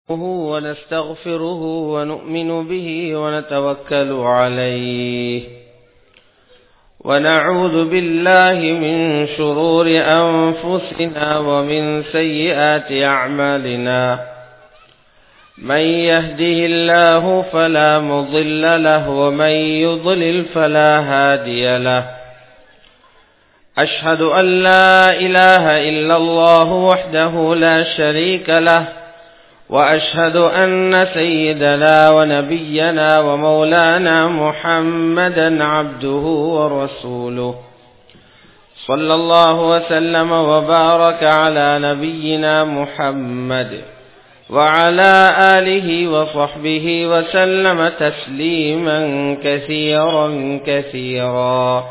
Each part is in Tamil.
ونستغفره ونؤمن به ونتوكل عليه ونعوذ بالله من شرور أنفسنا ومن سيئات أعمالنا من يهده الله فلا مضل له ومن يضلل فلا هادي له أشهد أن لا إله إلا الله وحده لا شريك له وأشهد أن سيدنا ونبينا ومولانا محمدا عبده ورسوله صلى الله وسلم وبارك على نبينا محمد وعلى آله وصحبه وسلم تسليما كثيرا كثيرا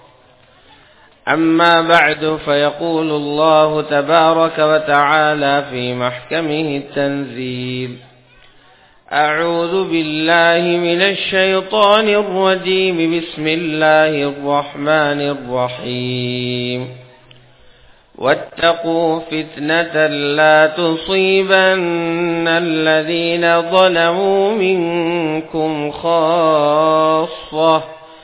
أما بعد فيقول الله تبارك وتعالى في محكمه التنزيل أعوذ بالله من الشيطان الرجيم بسم الله الرحمن الرحيم واتقوا فتنة لا تصيبن الذين ظلموا منكم خاصة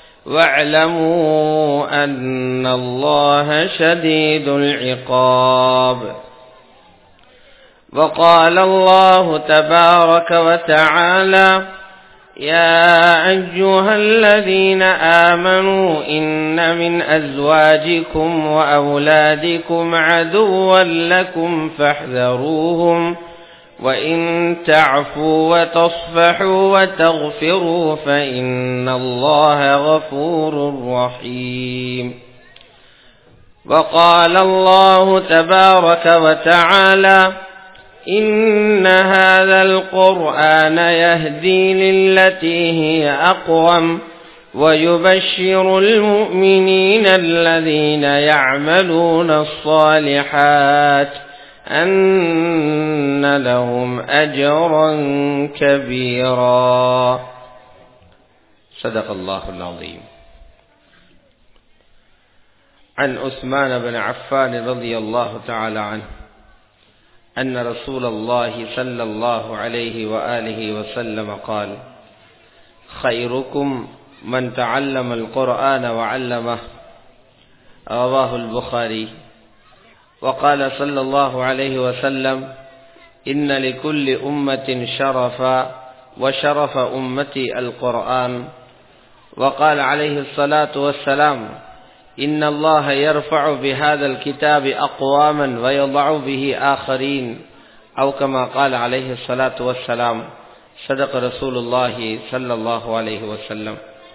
واعلموا أن الله شديد العقاب وقال الله تبارك وتعالى يا أيها الذين آمنوا إن من أزواجكم وأولادكم عدوا لكم فاحذروهم وإن تعفوا وتصفحوا وتغفروا فإن الله غفور رحيم وقال الله تبارك وتعالى إن هذا القرآن يهدي للتي هي أقوم ويبشر المؤمنين الذين يعملون الصالحات أن لهم أجرا كبيرا صدق الله العظيم عن عثمان بن عفان رضي الله تعالى عنه أن رسول الله صلى الله عليه وآله وسلم قال خيركم من تعلم القرآن وعلمه رواه البخاري وقال صلى الله عليه وسلم إن لكل أمة شرفا وشرف أمتي القرآن وقال عليه الصلاة والسلام إن الله يرفع بهذا الكتاب أقواما ويضع به آخرين أو كما قال عليه الصلاة والسلام صدق رسول الله صلى الله عليه وسلم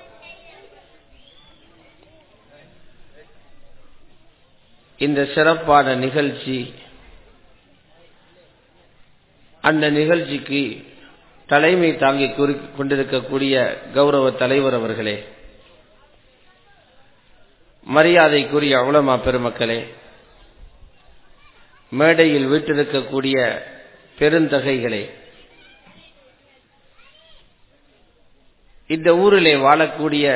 இந்த சிறப்பான நிகழ்ச்சி அந்த நிகழ்ச்சிக்கு தலைமை தாங்கி கொண்டிருக்கக்கூடிய கௌரவ தலைவர் அவர்களே மரியாதைக்குரிய உளமா பெருமக்களே மேடையில் வீட்டிருக்கக்கூடிய பெருந்தகைகளே இந்த ஊரிலே வாழக்கூடிய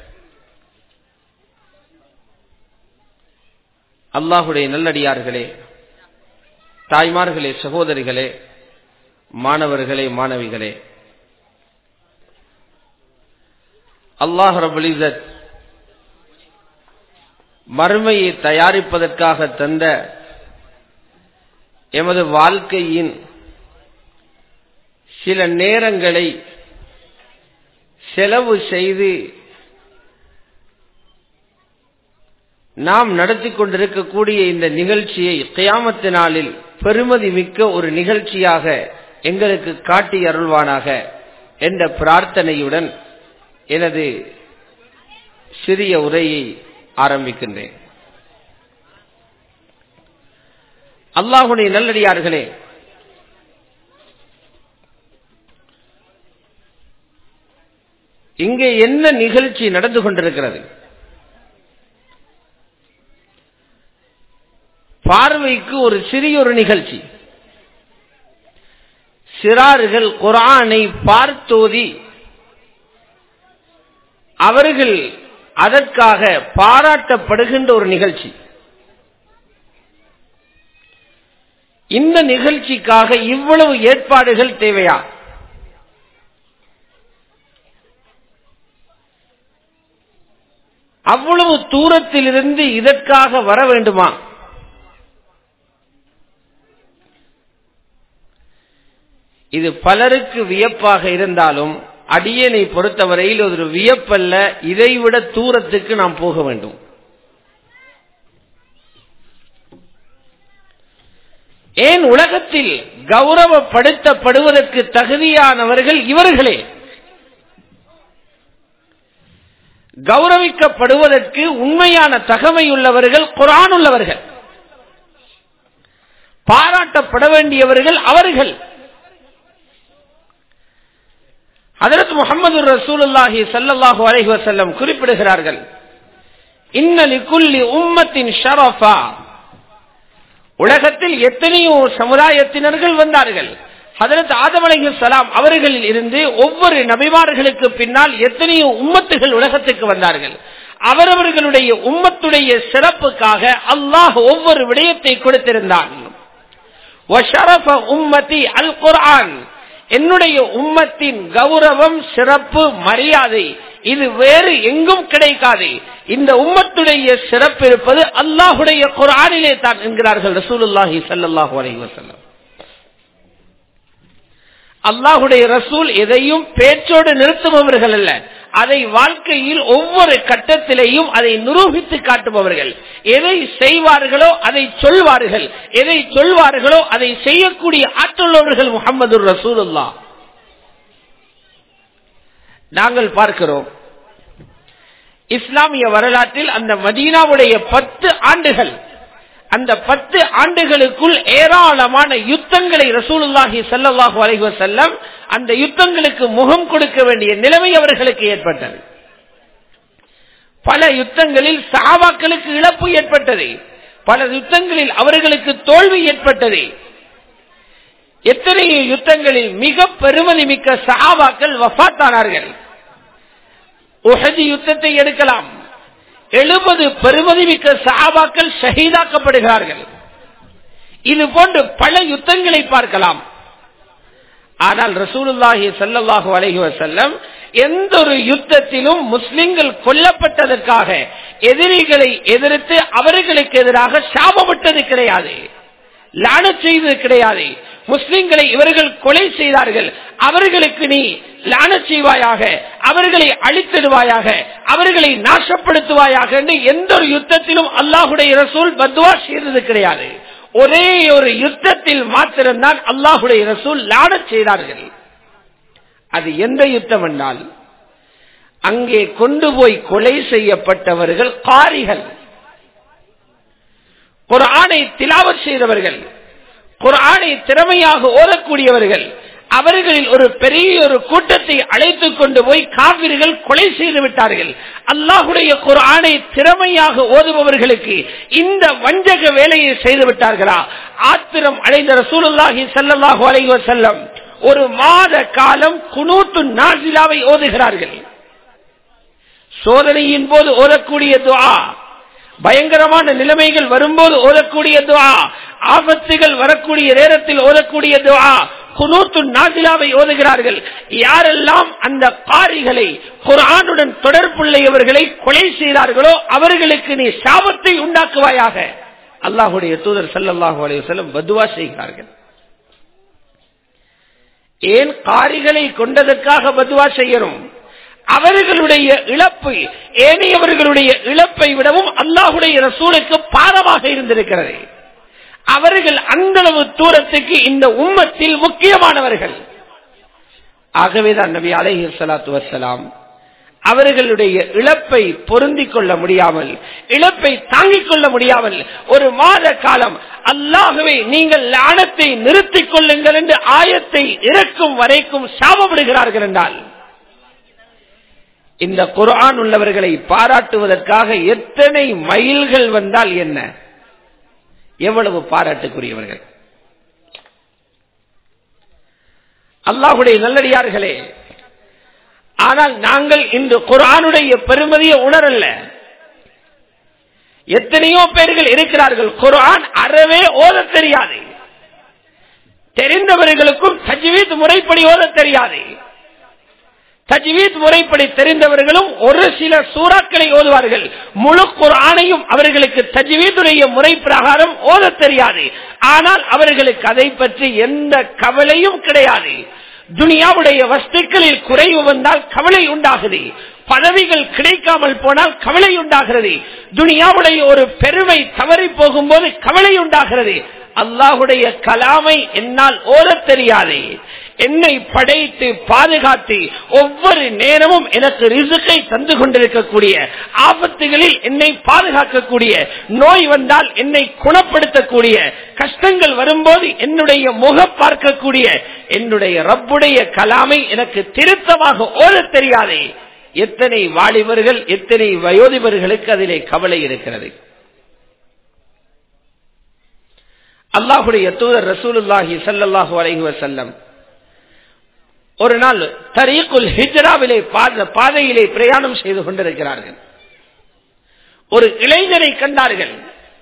அல்லாஹுடைய நல்லடியார்களே தாய்மார்களே சகோதரிகளே மாணவர்களே மாணவிகளே அல்லாஹ் ரபுலிசத் மறுமையை தயாரிப்பதற்காக தந்த எமது வாழ்க்கையின் சில நேரங்களை செலவு செய்து நாம் நடத்தி கொண்டிருக்கக்கூடிய இந்த நிகழ்ச்சியை கியாமத்து நாளில் பெருமதி மிக்க ஒரு நிகழ்ச்சியாக எங்களுக்கு காட்டி அருள்வானாக என்ற பிரார்த்தனையுடன் எனது சிறிய உரையை ஆரம்பிக்கின்றேன் அல்லாஹுடைய நல்லடியார்களே இங்கே என்ன நிகழ்ச்சி நடந்து கொண்டிருக்கிறது பார்வைக்கு ஒரு சிறிய ஒரு நிகழ்ச்சி சிறார்கள் குரானை பார்த்தோதி அவர்கள் அதற்காக பாராட்டப்படுகின்ற ஒரு நிகழ்ச்சி இந்த நிகழ்ச்சிக்காக இவ்வளவு ஏற்பாடுகள் தேவையா அவ்வளவு தூரத்திலிருந்து இதற்காக வர வேண்டுமா இது பலருக்கு வியப்பாக இருந்தாலும் அடியனை பொறுத்தவரையில் ஒரு வியப்பல்ல இதைவிட தூரத்துக்கு நாம் போக வேண்டும் ஏன் உலகத்தில் கௌரவப்படுத்தப்படுவதற்கு தகுதியானவர்கள் இவர்களே கௌரவிக்கப்படுவதற்கு உண்மையான தகமையுள்ளவர்கள் குரான் உள்ளவர்கள் பாராட்டப்பட வேண்டியவர்கள் அவர்கள் அதற்கு முகமது ரசூலுல்லாஹி சல்லல்லாஹு அலைஹி வஸல்லம் குறிப்பிடுகிறார்கள் இன்னலி குல்லி உம்மத்தின் ஷரஃபா உலகத்தில் எத்தனையோ சமுதாயத்தினர்கள் வந்தார்கள் ஹதரத் ஆதம் அலைஹிஸ்ஸலாம் அவர்களில் இருந்து ஒவ்வொரு நபிமார்களுக்கு பின்னால் எத்தனையோ உம்மத்துகள் உலகத்துக்கு வந்தார்கள் அவரவர்களுடைய உம்மத்துடைய சிறப்புக்காக அல்லாஹ் ஒவ்வொரு விடயத்தை கொடுத்திருந்தான் உம்மத்தி அல் குர்ஆன் என்னுடைய உம்மத்தின் கௌரவம் சிறப்பு மரியாதை இது வேறு எங்கும் கிடைக்காது இந்த உம்மத்துடைய சிறப்பு இருப்பது அல்லாஹுடைய குரானிலே தான் என்கிறார்கள் ரசூலுல்லாஹி சல்லாஹூ அலைஹி வஸல்லம் அல்லாஹுடைய ரசூல் எதையும் பேச்சோடு நிறுத்துபவர்கள் அல்ல அதை வாழ்க்கையில் ஒவ்வொரு கட்டத்திலேயும் அதை நிரூபித்து காட்டுபவர்கள் எதை செய்வார்களோ அதை சொல்வார்கள் எதை சொல்வார்களோ அதை செய்யக்கூடிய ஆற்றலவர்கள் முகமது ரசூலுல்லா நாங்கள் பார்க்கிறோம் இஸ்லாமிய வரலாற்றில் அந்த மதீனாவுடைய பத்து ஆண்டுகள் அந்த பத்து ஆண்டுகளுக்குள் ஏராளமான யுத்தங்களை ரசூலுல்லாஹி சல்லாஹூ அலைஹி செல்லம் அந்த யுத்தங்களுக்கு முகம் கொடுக்க வேண்டிய நிலைமை அவர்களுக்கு ஏற்பட்டது பல யுத்தங்களில் சஹாபாக்களுக்கு இழப்பு ஏற்பட்டது பல யுத்தங்களில் அவர்களுக்கு தோல்வி ஏற்பட்டது எத்தனையோ யுத்தங்களில் மிக பெருமதி மிக்க சஹாபாக்கள் வஃத்தானார்கள் உஹதி யுத்தத்தை எடுக்கலாம் எழுபது பெருமதி மிக்க சஹாபாக்கள் ஷஹீதாக்கப்படுகிறார்கள் இது போன்று பல யுத்தங்களை பார்க்கலாம் ஆனால் ரசூலுல்லாஹி சல்லாஹூ அலஹி வசல்லம் எந்த ஒரு யுத்தத்திலும் முஸ்லிம்கள் கொல்லப்பட்டதற்காக எதிரிகளை எதிர்த்து அவர்களுக்கு எதிராக சாபமிட்டது கிடையாது லான செய்தது கிடையாது முஸ்லிம்களை இவர்கள் கொலை செய்தார்கள் அவர்களுக்கு நீ லான செய்வாயாக அவர்களை அழித்திடுவாயாக அவர்களை நாசப்படுத்துவாயாக என்று எந்த ஒரு யுத்தத்திலும் அல்லாஹுடைய ரசூல் பத்வா செய்தது கிடையாது ஒரே ஒரு யுத்தத்தில் மாத்திரம்தான் அல்லாஹுடைய ரசூல் லான செய்தார்கள் அது எந்த யுத்தம் என்றால் அங்கே கொண்டு போய் கொலை செய்யப்பட்டவர்கள் காரிகள் குரானை திலாவத் செய்தவர்கள் குரானை திறமையாக ஓதக்கூடியவர்கள் அவர்களில் ஒரு பெரிய ஒரு கூட்டத்தை அழைத்துக் கொண்டு போய் காவிர்கள் கொலை செய்து விட்டார்கள் அல்லாஹுடைய குரானை திறமையாக ஓதுபவர்களுக்கு இந்த வஞ்சக வேலையை செய்து விட்டார்களா ஆத்திரம் அடைந்த ரசூலுல்லாஹி சல்லாஹூ அலைவ செல்லம் ஒரு மாத காலம் குனூத்து நாசிலாவை ஓதுகிறார்கள் சோதனையின் போது ஓதக்கூடிய துவா பயங்கரமான நிலைமைகள் வரும்போது ஓதக்கூடிய துவா ஆபத்துகள் வரக்கூடிய நேரத்தில் ஓதக்கூடிய துவா குனூத்து நாசிலாவை ஓதுகிறார்கள் யாரெல்லாம் அந்த காரிகளை குரானுடன் தொடர்புள்ளவர்களை கொலை செய்தார்களோ அவர்களுக்கு நீ சாபத்தை உண்டாக்குவாயாக அல்லாஹுடைய தூதர் சல்லாஹூ அலையம் பதுவா செய்கிறார்கள் ஏன் காரிகளை கொண்டதற்காக பதுவா செய்யணும் அவர்களுடைய இழப்பு ஏனையவர்களுடைய இழப்பை விடவும் அல்லாஹுடைய ரசூலுக்கு பாரமாக இருந்திருக்கிறது அவர்கள் அந்தளவு தூரத்துக்கு இந்த உம்மத்தில் முக்கியமானவர்கள் ஆகவேதான் நபி அலைஹி சலாத்து வசலாம் அவர்களுடைய இழப்பை பொருந்திக் கொள்ள முடியாமல் இழப்பை தாங்கிக் கொள்ள முடியாமல் ஒரு மாத காலம் அல்லாகவே நீங்கள் லானத்தை நிறுத்திக் கொள்ளுங்கள் என்று ஆயத்தை இறக்கும் வரைக்கும் சாபப்படுகிறார்கள் என்றால் இந்த குரான் உள்ளவர்களை பாராட்டுவதற்காக எத்தனை மைல்கள் வந்தால் என்ன எவ்வளவு பாராட்டுக்குரியவர்கள் அல்லாஹுடைய நல்லடியார்களே ஆனால் நாங்கள் இன்று குரானுடைய பெருமதியை உணரல்ல எத்தனையோ பேர்கள் இருக்கிறார்கள் குரான் அறவே ஓத தெரியாது தெரிந்தவர்களுக்கும் தஜ்வீத் முறைப்படி ஓத தெரியாது தஜ்வீத் முறைப்படி தெரிந்தவர்களும் ஒரு சில சூறாக்களை ஓதுவார்கள் முழு குரானையும் அவர்களுக்கு தஜ்வீதுடைய முறை பிரகாரம் ஓத தெரியாது ஆனால் அவர்களுக்கு அதை பற்றி எந்த கவலையும் கிடையாது துனியாவுடைய வஸ்துக்களில் குறைவு வந்தால் கவலை உண்டாகுது பதவிகள் கிடைக்காமல் போனால் கவலை உண்டாகிறது துனியாவுடைய ஒரு பெருமை தவறி போகும்போது கவலை உண்டாகிறது அல்லாஹுடைய கலாமை என்னால் ஓதத் தெரியாது என்னை படைத்து பாதுகாத்து ஒவ்வொரு நேரமும் எனக்கு ரிசுக்கை தந்து கொண்டிருக்கக்கூடிய ஆபத்துகளில் என்னை பாதுகாக்கக்கூடிய நோய் வந்தால் என்னை குணப்படுத்தக்கூடிய கஷ்டங்கள் வரும்போது என்னுடைய முகம் பார்க்கக்கூடிய என்னுடைய ரப்புடைய கலாமை எனக்கு திருத்தமாக ஓதத் தெரியாதே எத்தனை வாலிபர்கள் எத்தனை வயோதிபர்களுக்கு அதிலே கவலை இருக்கிறது அல்லாஹுடைய தூதர் ரசூலுல்லாஹி சல்லாஹூ அலைஹி வசல்லம் ஒரு நாள் தரீக்குல் ஹிஜ்ராவிலே பாதையிலே பிரயாணம் செய்து கொண்டிருக்கிறார்கள் ஒரு இளைஞரை கண்டார்கள்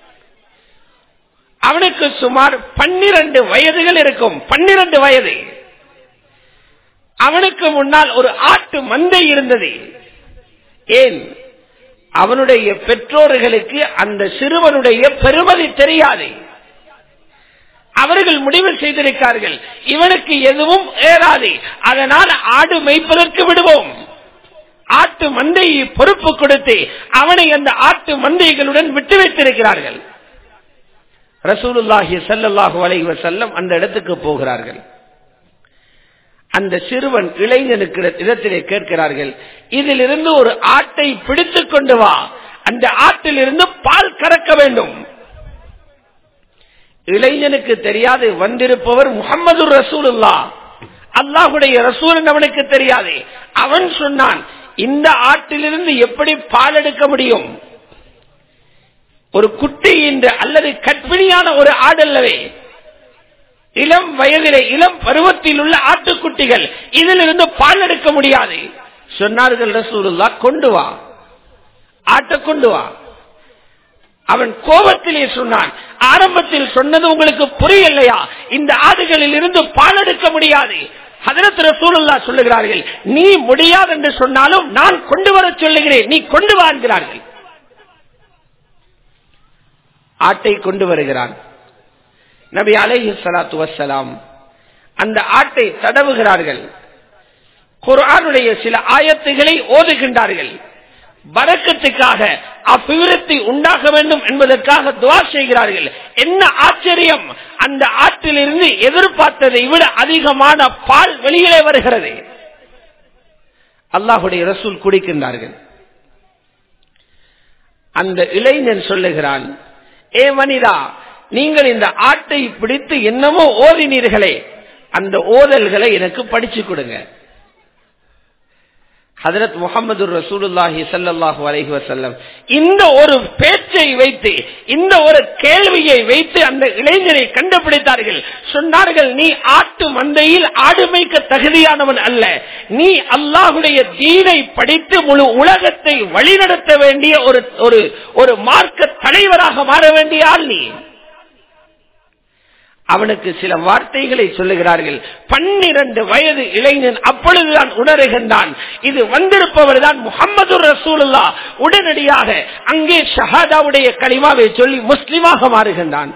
அவனுக்கு சுமார் பன்னிரண்டு வயதுகள் இருக்கும் பன்னிரண்டு வயது அவனுக்கு முன்னால் ஒரு ஆட்டு மந்தை இருந்தது ஏன் அவனுடைய பெற்றோர்களுக்கு அந்த சிறுவனுடைய பெருமதி தெரியாது அவர்கள் முடிவு செய்திருக்கார்கள் இவனுக்கு எதுவும் ஏறாது அதனால் ஆடு மேய்ப்பதற்கு விடுவோம் ஆட்டு மந்தையை பொறுப்பு கொடுத்து அவனை அந்த ஆட்டு மந்தைகளுடன் விட்டு வைத்திருக்கிறார்கள் ரசூலுல்லாஹி சல்லாஹூ அலைவ செல்லம் அந்த இடத்துக்கு போகிறார்கள் அந்த சிறுவன் இளைஞனுக்கு இடத்திலே கேட்கிறார்கள் இதிலிருந்து ஒரு ஆட்டை பிடித்துக் கொண்டு வா அந்த ஆட்டிலிருந்து பால் கறக்க வேண்டும் இளைஞனுக்கு தெரியாது வந்திருப்பவர் முகமது ரசூலுல்லா அல்லாஹுடைய ரசூல் அவனுக்கு தெரியாது அவன் சொன்னான் இந்த ஆட்டிலிருந்து எப்படி பால் எடுக்க முடியும் ஒரு குட்டி என்று அல்லது கற்பிணியான ஒரு ஆடல்லவே இளம் வயதிலே இளம் பருவத்தில் உள்ள ஆட்டுக்குட்டிகள் இதிலிருந்து பால் எடுக்க முடியாது சொன்னார்கள் ரசூலுல்லா கொண்டு வா ஆட்டை கொண்டு வா அவன் கோபத்திலே சொன்னான் ஆரம்பத்தில் சொன்னது உங்களுக்கு புரியலையா இந்த ஆடுகளில் இருந்து பால் எடுக்க முடியாது ஹதரத் ரசூலுல்லா சொல்லுகிறார்கள் நீ முடியாது என்று சொன்னாலும் நான் கொண்டு வர சொல்லுகிறேன் நீ கொண்டு வாழ்கிறார்கள் ஆட்டை கொண்டு வருகிறான் நபி அலைஹி சலாத்து வசலாம் அந்த ஆட்டை தடவுகிறார்கள் குரானுடைய சில ஆயத்துகளை ஓதுகின்றார்கள் வரக்கத்துக்காக அபிவிருத்தி உண்டாக வேண்டும் என்பதற்காக துவா செய்கிறார்கள் என்ன ஆச்சரியம் அந்த ஆற்றிலிருந்து எதிர்பார்த்ததை விட அதிகமான பால் வெளியிலே வருகிறது அல்லாஹுடைய ரசூல் குடிக்கின்றார்கள் அந்த இளைஞன் சொல்லுகிறான் ஏ மனிதா நீங்கள் இந்த ஆட்டை பிடித்து என்னமோ ஓதினீர்களே அந்த ஓதல்களை எனக்கு படிச்சு கொடுங்க ஹதரத் முகமது ரசூலுல்லாஹி சல்லாஹூ அலஹி வசல்லம் இந்த ஒரு பேச்சை வைத்து இந்த ஒரு கேள்வியை வைத்து அந்த இளைஞரை கண்டுபிடித்தார்கள் சொன்னார்கள் நீ ஆட்டு மந்தையில் ஆடு மேய்க்க தகுதியானவன் அல்ல நீ அல்லாஹுடைய தீனை படித்து முழு உலகத்தை வழிநடத்த வேண்டிய ஒரு ஒரு ஒரு மார்க்க தலைவராக மாற வேண்டிய ஆள் நீ அவனுக்கு சில வார்த்தைகளை சொல்லுகிறார்கள் பன்னிரண்டு வயது இளைஞன் அப்பொழுதுதான் உணர்கின்றான் இது வந்திருப்பவர் தான் முகமது ரசூலுல்லா உடனடியாக அங்கே ஷஹாதாவுடைய களிமாவை சொல்லி முஸ்லிமாக மாறுகின்றான்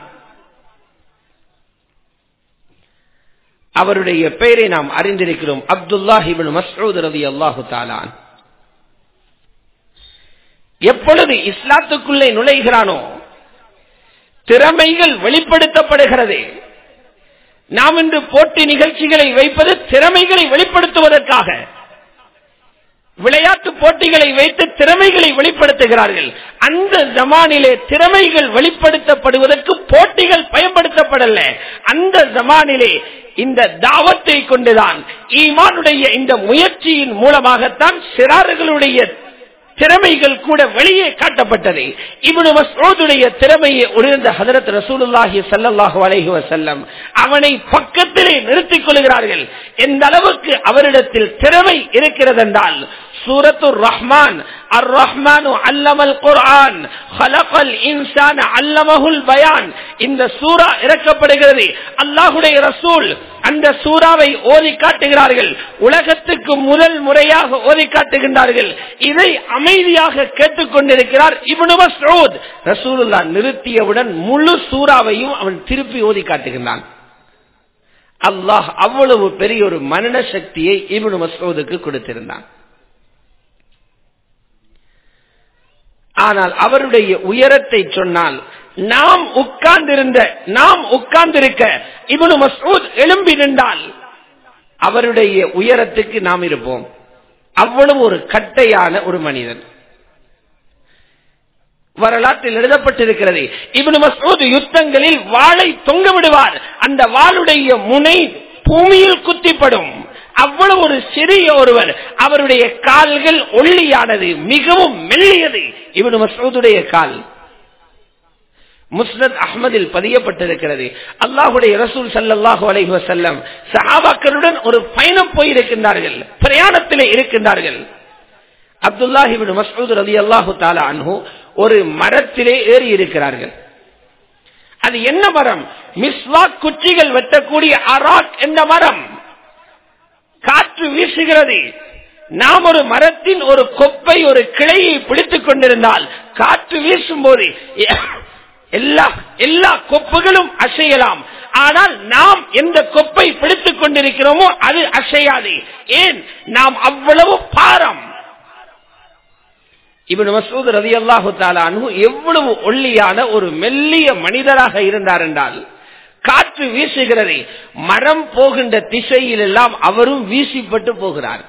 அவருடைய பெயரை நாம் அறிந்திருக்கிறோம் அப்துல்லாஹிபின் மசூத் ரவி அல்லாஹு தாலான் எப்பொழுது இஸ்லாத்துக்குள்ளே நுழைகிறானோ திறமைகள் வெளிப்படுத்தப்படுகிறது நாம் இன்று போட்டி நிகழ்ச்சிகளை வைப்பது திறமைகளை வெளிப்படுத்துவதற்காக விளையாட்டு போட்டிகளை வைத்து திறமைகளை வெளிப்படுத்துகிறார்கள் அந்த ஜமானிலே திறமைகள் வெளிப்படுத்தப்படுவதற்கு போட்டிகள் பயன்படுத்தப்படல அந்த ஜமானிலே இந்த தாவத்தை கொண்டுதான் ஈமானுடைய இந்த முயற்சியின் மூலமாகத்தான் சிறார்களுடைய திறமைகள் கூட வெளியே காட்டப்பட்டது இவனு மசோதுடைய திறமையை உணர்ந்த ஹதரத் ரசூலுல்லாஹி சல்லாஹு அலைஹி வசல்லம் அவனை பக்கத்திலே நிறுத்திக் கொள்கிறார்கள் எந்த அளவுக்கு அவரிடத்தில் திறமை இருக்கிறது என்றால் சூரத்து ரஹ்மான் அர் ரஹ்மான் அல்லமல் குர்ஆன் ஹலகல் இன்சான் அல்லமஹுல் பயான் இந்த சூரா இறக்கப்படுகிறது அல்லாஹுடைய ரசூல் அந்த சூறாவை ஓதி காட்டுகிறார்கள் உலகத்துக்கு முதல் முறையாக ஓதி காட்டுகின்றார்கள் இதை அமைதியாக கேட்டுக்கொண்டிருக்கிறார் இப்னு மஸ்ஊத் ரசூலுல்லாஹ் நிறுத்தியவுடன் முழு சூறாவையும் அவன் திருப்பி ஓதி காட்டுகின்றான் அல்லாஹ் அவ்வளவு பெரிய ஒரு மரண சக்தியை இப்னு மஸ்ஊதுக்கு கொடுத்திருந்தான் ஆனால் அவருடைய உயரத்தை சொன்னால் நாம் உட்கார்ந்திருந்த நாம் உட்கார்ந்திருக்க இவனு மசூத் எழும்பி நின்றால் அவருடைய உயரத்துக்கு நாம் இருப்போம் அவ்வளவு ஒரு கட்டையான ஒரு மனிதன் வரலாற்றில் எழுதப்பட்டிருக்கிறது இவனு மசூத் யுத்தங்களில் வாளை தொங்க விடுவார் அந்த வாளுடைய முனை பூமியில் குத்திப்படும் அவ்வளவு ஒரு சிறிய ஒருவர் அவருடைய கால்கள் ஒல்லியானது மிகவும் மெல்லியது இவனு மசூதுடைய கால் முஸ்னத் அஹ்மதில் பதியப்பட்டிருக்கிறது அல்லாஹுடைய ரசூல் சல்லாஹூ அலைஹி வசல்லம் சஹாபாக்களுடன் ஒரு பயணம் போயிருக்கின்றார்கள் பிரயாணத்திலே இருக்கின்றார்கள் அப்துல்லாஹிபின் மசூத் ரதி அல்லாஹு தாலா அன்ஹு ஒரு மரத்திலே ஏறி இருக்கிறார்கள் அது என்ன மரம் மிஸ்வாக் குச்சிகள் வெட்டக்கூடிய அராக் என்ற மரம் காற்று வீசுகிறது நாம் ஒரு மரத்தின் ஒரு கொப்பை ஒரு கிளையை பிடித்துக் கொண்டிருந்தால் காற்று வீசும் போது எல்லா எல்லா கொப்புகளும் அசையலாம் ஆனால் நாம் எந்த கொப்பை பிடித்துக் கொண்டிருக்கிறோமோ அது அசையாது ஏன் நாம் அவ்வளவு பாரம் இவன் மசூத் ரதி அல்லாஹு தாலானு எவ்வளவு ஒல்லியான ஒரு மெல்லிய மனிதராக இருந்தார் என்றால் காற்று வீசுகிறது மரம் போகின்ற திசையில் எல்லாம் அவரும் வீசிப்பட்டு போகிறார்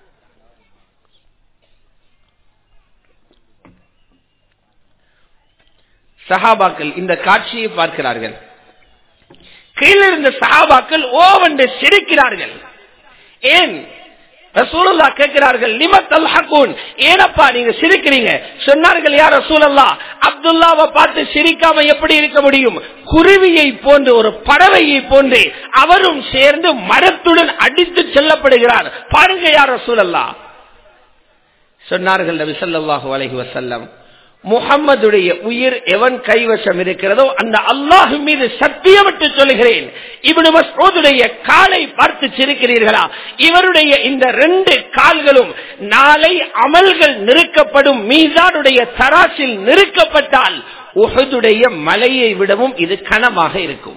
சஹாபாக்கள் இந்த காட்சியை பார்க்கிறார்கள் கீழிருந்த சஹாபாக்கள் ஓவென்று சிரிக்கிறார்கள் ஏன் ரசூலுல்லா கேட்கிறார்கள் லிமத்தல் ஹக்கூன் ஏனப்பா நீங்க சிரிக்கிறீங்க சொன்னார்கள் யார் ரசூலல்லா அப்துல்லாவை பார்த்து சிரிக்காம எப்படி இருக்க முடியும் குருவியை போன்று ஒரு பறவையை போன்று அவரும் சேர்ந்து மரத்துடன் அடித்து செல்லப்படுகிறார் பாருங்க யார் ரசூலல்லா சொன்னார்கள் நபி ஸல்லல்லாஹு அலைஹி வஸல்லம் முகம்மதுடைய உயிர் எவன் கைவசம் இருக்கிறதோ அந்த அல்லாஹு மீது சத்தியமிட்டு சொல்கிறேன் இவனு மசோதுடைய காலை பார்த்து சிரிக்கிறீர்களா இவருடைய இந்த ரெண்டு கால்களும் நாளை அமல்கள் நிறுக்கப்படும் மீதானுடைய தராசில் நிறுக்கப்பட்டால் உகதுடைய மலையை விடவும் இது கனமாக இருக்கும்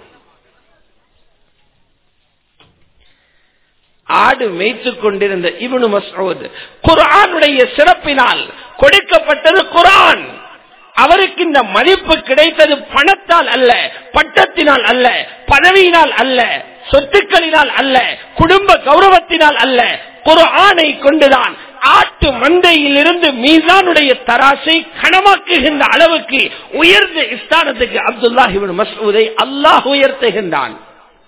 ஆடு மேய்த்துக் கொண்டிருந்த இவனு மசோத் குரானுடைய சிறப்பினால் கொடுக்கப்பட்டது குரான் அவருக்கு இந்த மதிப்பு கிடைத்தது பணத்தால் அல்ல பட்டத்தினால் அல்ல பதவியினால் அல்ல சொத்துக்களினால் அல்ல குடும்ப கௌரவத்தினால் அல்ல குரானை கொண்டுதான் ஆட்டு மந்தையில் இருந்து மீசானுடைய தராசை கனமாக்குகின்ற அளவுக்கு உயர்ந்த ஸ்தானத்துக்கு அப்துல்லாஹிபின் மசூதை அல்லாஹ் உயர்த்துகின்றான்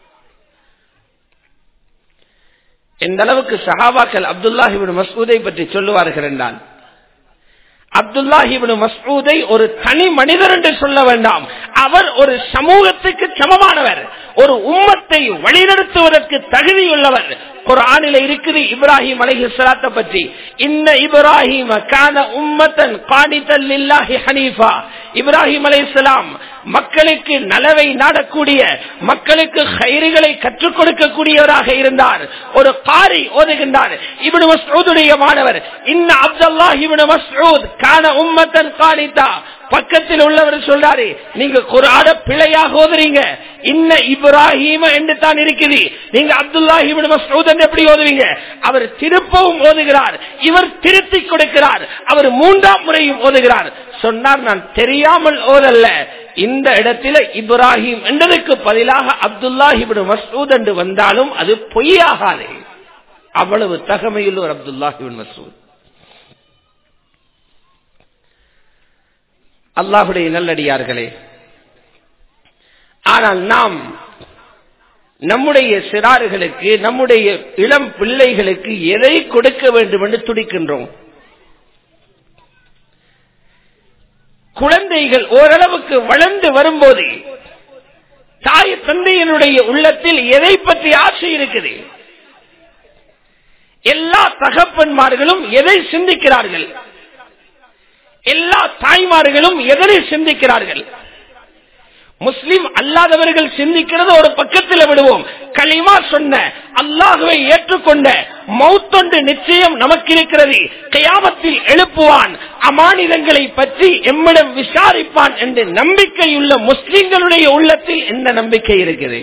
எந்த அளவுக்கு சஹாபாக்கள் அப்துல்லாஹிபின் மசூதை பற்றி சொல்லுவார்கள் என்றால் அப்துல்லாஹிபின் மசூதை ஒரு தனி மனிதர் என்று சொல்ல வேண்டாம் அவர் ஒரு சமூகத்துக்கு சமமானவர் ஒரு உம்மத்தை வழிநடத்துவதற்கு தகுதியுள்ளவர் ஒரு ஆணில இருக்குது இப்ராஹிம் அலஹி சலாத்தை பற்றி இன்ன இப்ராஹிம் கான உம்மத்தன் காணித்தல் இல்லாஹி ஹனீஃபா இப்ராஹிம் அலை மக்களுக்கு நலவை நாடக்கூடிய மக்களுக்கு கயிறுகளை கற்றுக் கொடுக்கக்கூடியவராக இருந்தார் ஒரு காரி ஓதுகின்றார் இவனு மசூதுடைய மாணவர் இன்ன அப்துல்லா இவனு மசூத் கான உம்மத்தன் காணித்தா பக்கத்தில் உள்ளவர் சொல்றாரு நீங்க குரான பிழையாக ஓதுறீங்க இன்ன இப்ராஹிம என்று தான் இருக்குது நீங்க அப்துல்லாஹிபின் மசூத் என்று எப்படி ஓதுவீங்க அவர் திருப்பவும் ஓதுகிறார் இவர் திருத்திக் கொடுக்கிறார் அவர் மூன்றாம் முறையும் ஓதுகிறார் சொன்னார் நான் தெரியாமல் ஓதல்ல இந்த இடத்துல இப்ராஹிம் என்றதுக்கு பதிலாக அப்துல்லாஹிபின் மசூத் என்று வந்தாலும் அது பொய்யாகாது அவ்வளவு தகமையுள்ள ஒரு அப்துல்லாஹிபின் மசூத் அல்லாஹுடைய நல்லடியார்களே ஆனால் நாம் நம்முடைய சிறார்களுக்கு நம்முடைய இளம் பிள்ளைகளுக்கு எதை கொடுக்க வேண்டும் என்று துடிக்கின்றோம் குழந்தைகள் ஓரளவுக்கு வளர்ந்து வரும்போது தாய் தந்தையினுடைய உள்ளத்தில் எதை பற்றி ஆசை இருக்குது எல்லா தகப்பன் தாய்மார்களும் எதை சிந்திக்கிறார்கள் எல்லா தாய்மார்களும் எதனை சிந்திக்கிறார்கள் முஸ்லிம் அல்லாதவர்கள் சிந்திக்கிறது ஒரு பக்கத்தில் விடுவோம் களிமா சொன்ன அல்லாஹுவை ஏற்றுக்கொண்ட மௌத்தொண்டு நிச்சயம் நமக்கு இருக்கிறது கயாமத்தில் எழுப்புவான் அமானிதங்களை பற்றி எம்மிடம் விசாரிப்பான் என்று நம்பிக்கையுள்ள முஸ்லிம்களுடைய உள்ளத்தில் எந்த நம்பிக்கை இருக்குது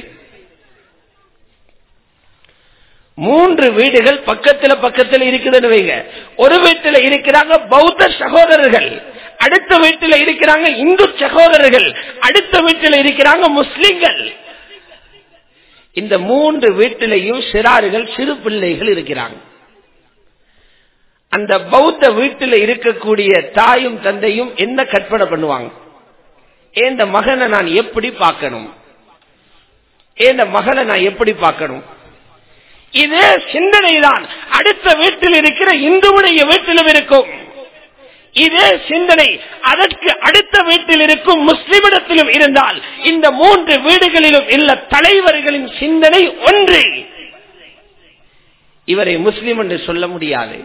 மூன்று வீடுகள் பக்கத்துல பக்கத்துல இருக்குதுன்னு வைங்க ஒரு வீட்டுல இருக்கிறாங்க பௌத்த சகோதரர்கள் அடுத்த வீட்டுல இருக்கிறாங்க இந்து சகோதரர்கள் அடுத்த வீட்டுல இருக்கிறாங்க முஸ்லிம்கள் இந்த மூன்று வீட்டிலையும் சிறார்கள் சிறு பிள்ளைகள் இருக்கிறாங்க அந்த பௌத்த வீட்டில் இருக்கக்கூடிய தாயும் தந்தையும் என்ன கற்பனை பண்ணுவாங்க இந்த மகனை நான் எப்படி பார்க்கணும் இந்த மகளை நான் எப்படி பார்க்கணும் இதே சிந்தனை தான் அடுத்த வீட்டில் இருக்கிற இந்துவுடைய வீட்டிலும் இருக்கும் இதே சிந்தனை அதற்கு அடுத்த வீட்டில் இருக்கும் முஸ்லிமிடத்திலும் இருந்தால் இந்த மூன்று வீடுகளிலும் உள்ள தலைவர்களின் சிந்தனை ஒன்று இவரை முஸ்லிம் என்று சொல்ல முடியாது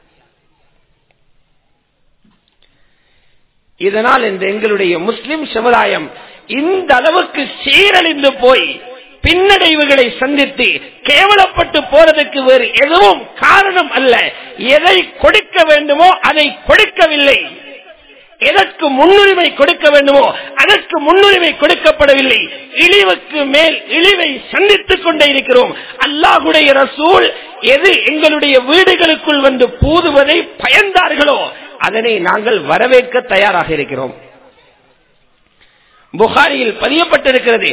இதனால் இந்த எங்களுடைய முஸ்லிம் சமுதாயம் இந்த அளவுக்கு சீரழிந்து போய் பின்னடைவுகளை சந்தித்து கேவலப்பட்டு போறதுக்கு வேறு எதுவும் காரணம் அல்ல எதை கொடுக்க வேண்டுமோ அதை கொடுக்கவில்லை எதற்கு முன்னுரிமை கொடுக்க வேண்டுமோ அதற்கு முன்னுரிமை கொடுக்கப்படவில்லை இழிவுக்கு மேல் இழிவை சந்தித்துக் கொண்டே இருக்கிறோம் அல்லாஹுடைய ரசூல் எது எங்களுடைய வீடுகளுக்குள் வந்து பூதுவதை பயந்தார்களோ அதனை நாங்கள் வரவேற்க தயாராக இருக்கிறோம் புகாரியில் பதியப்பட்டிருக்கிறது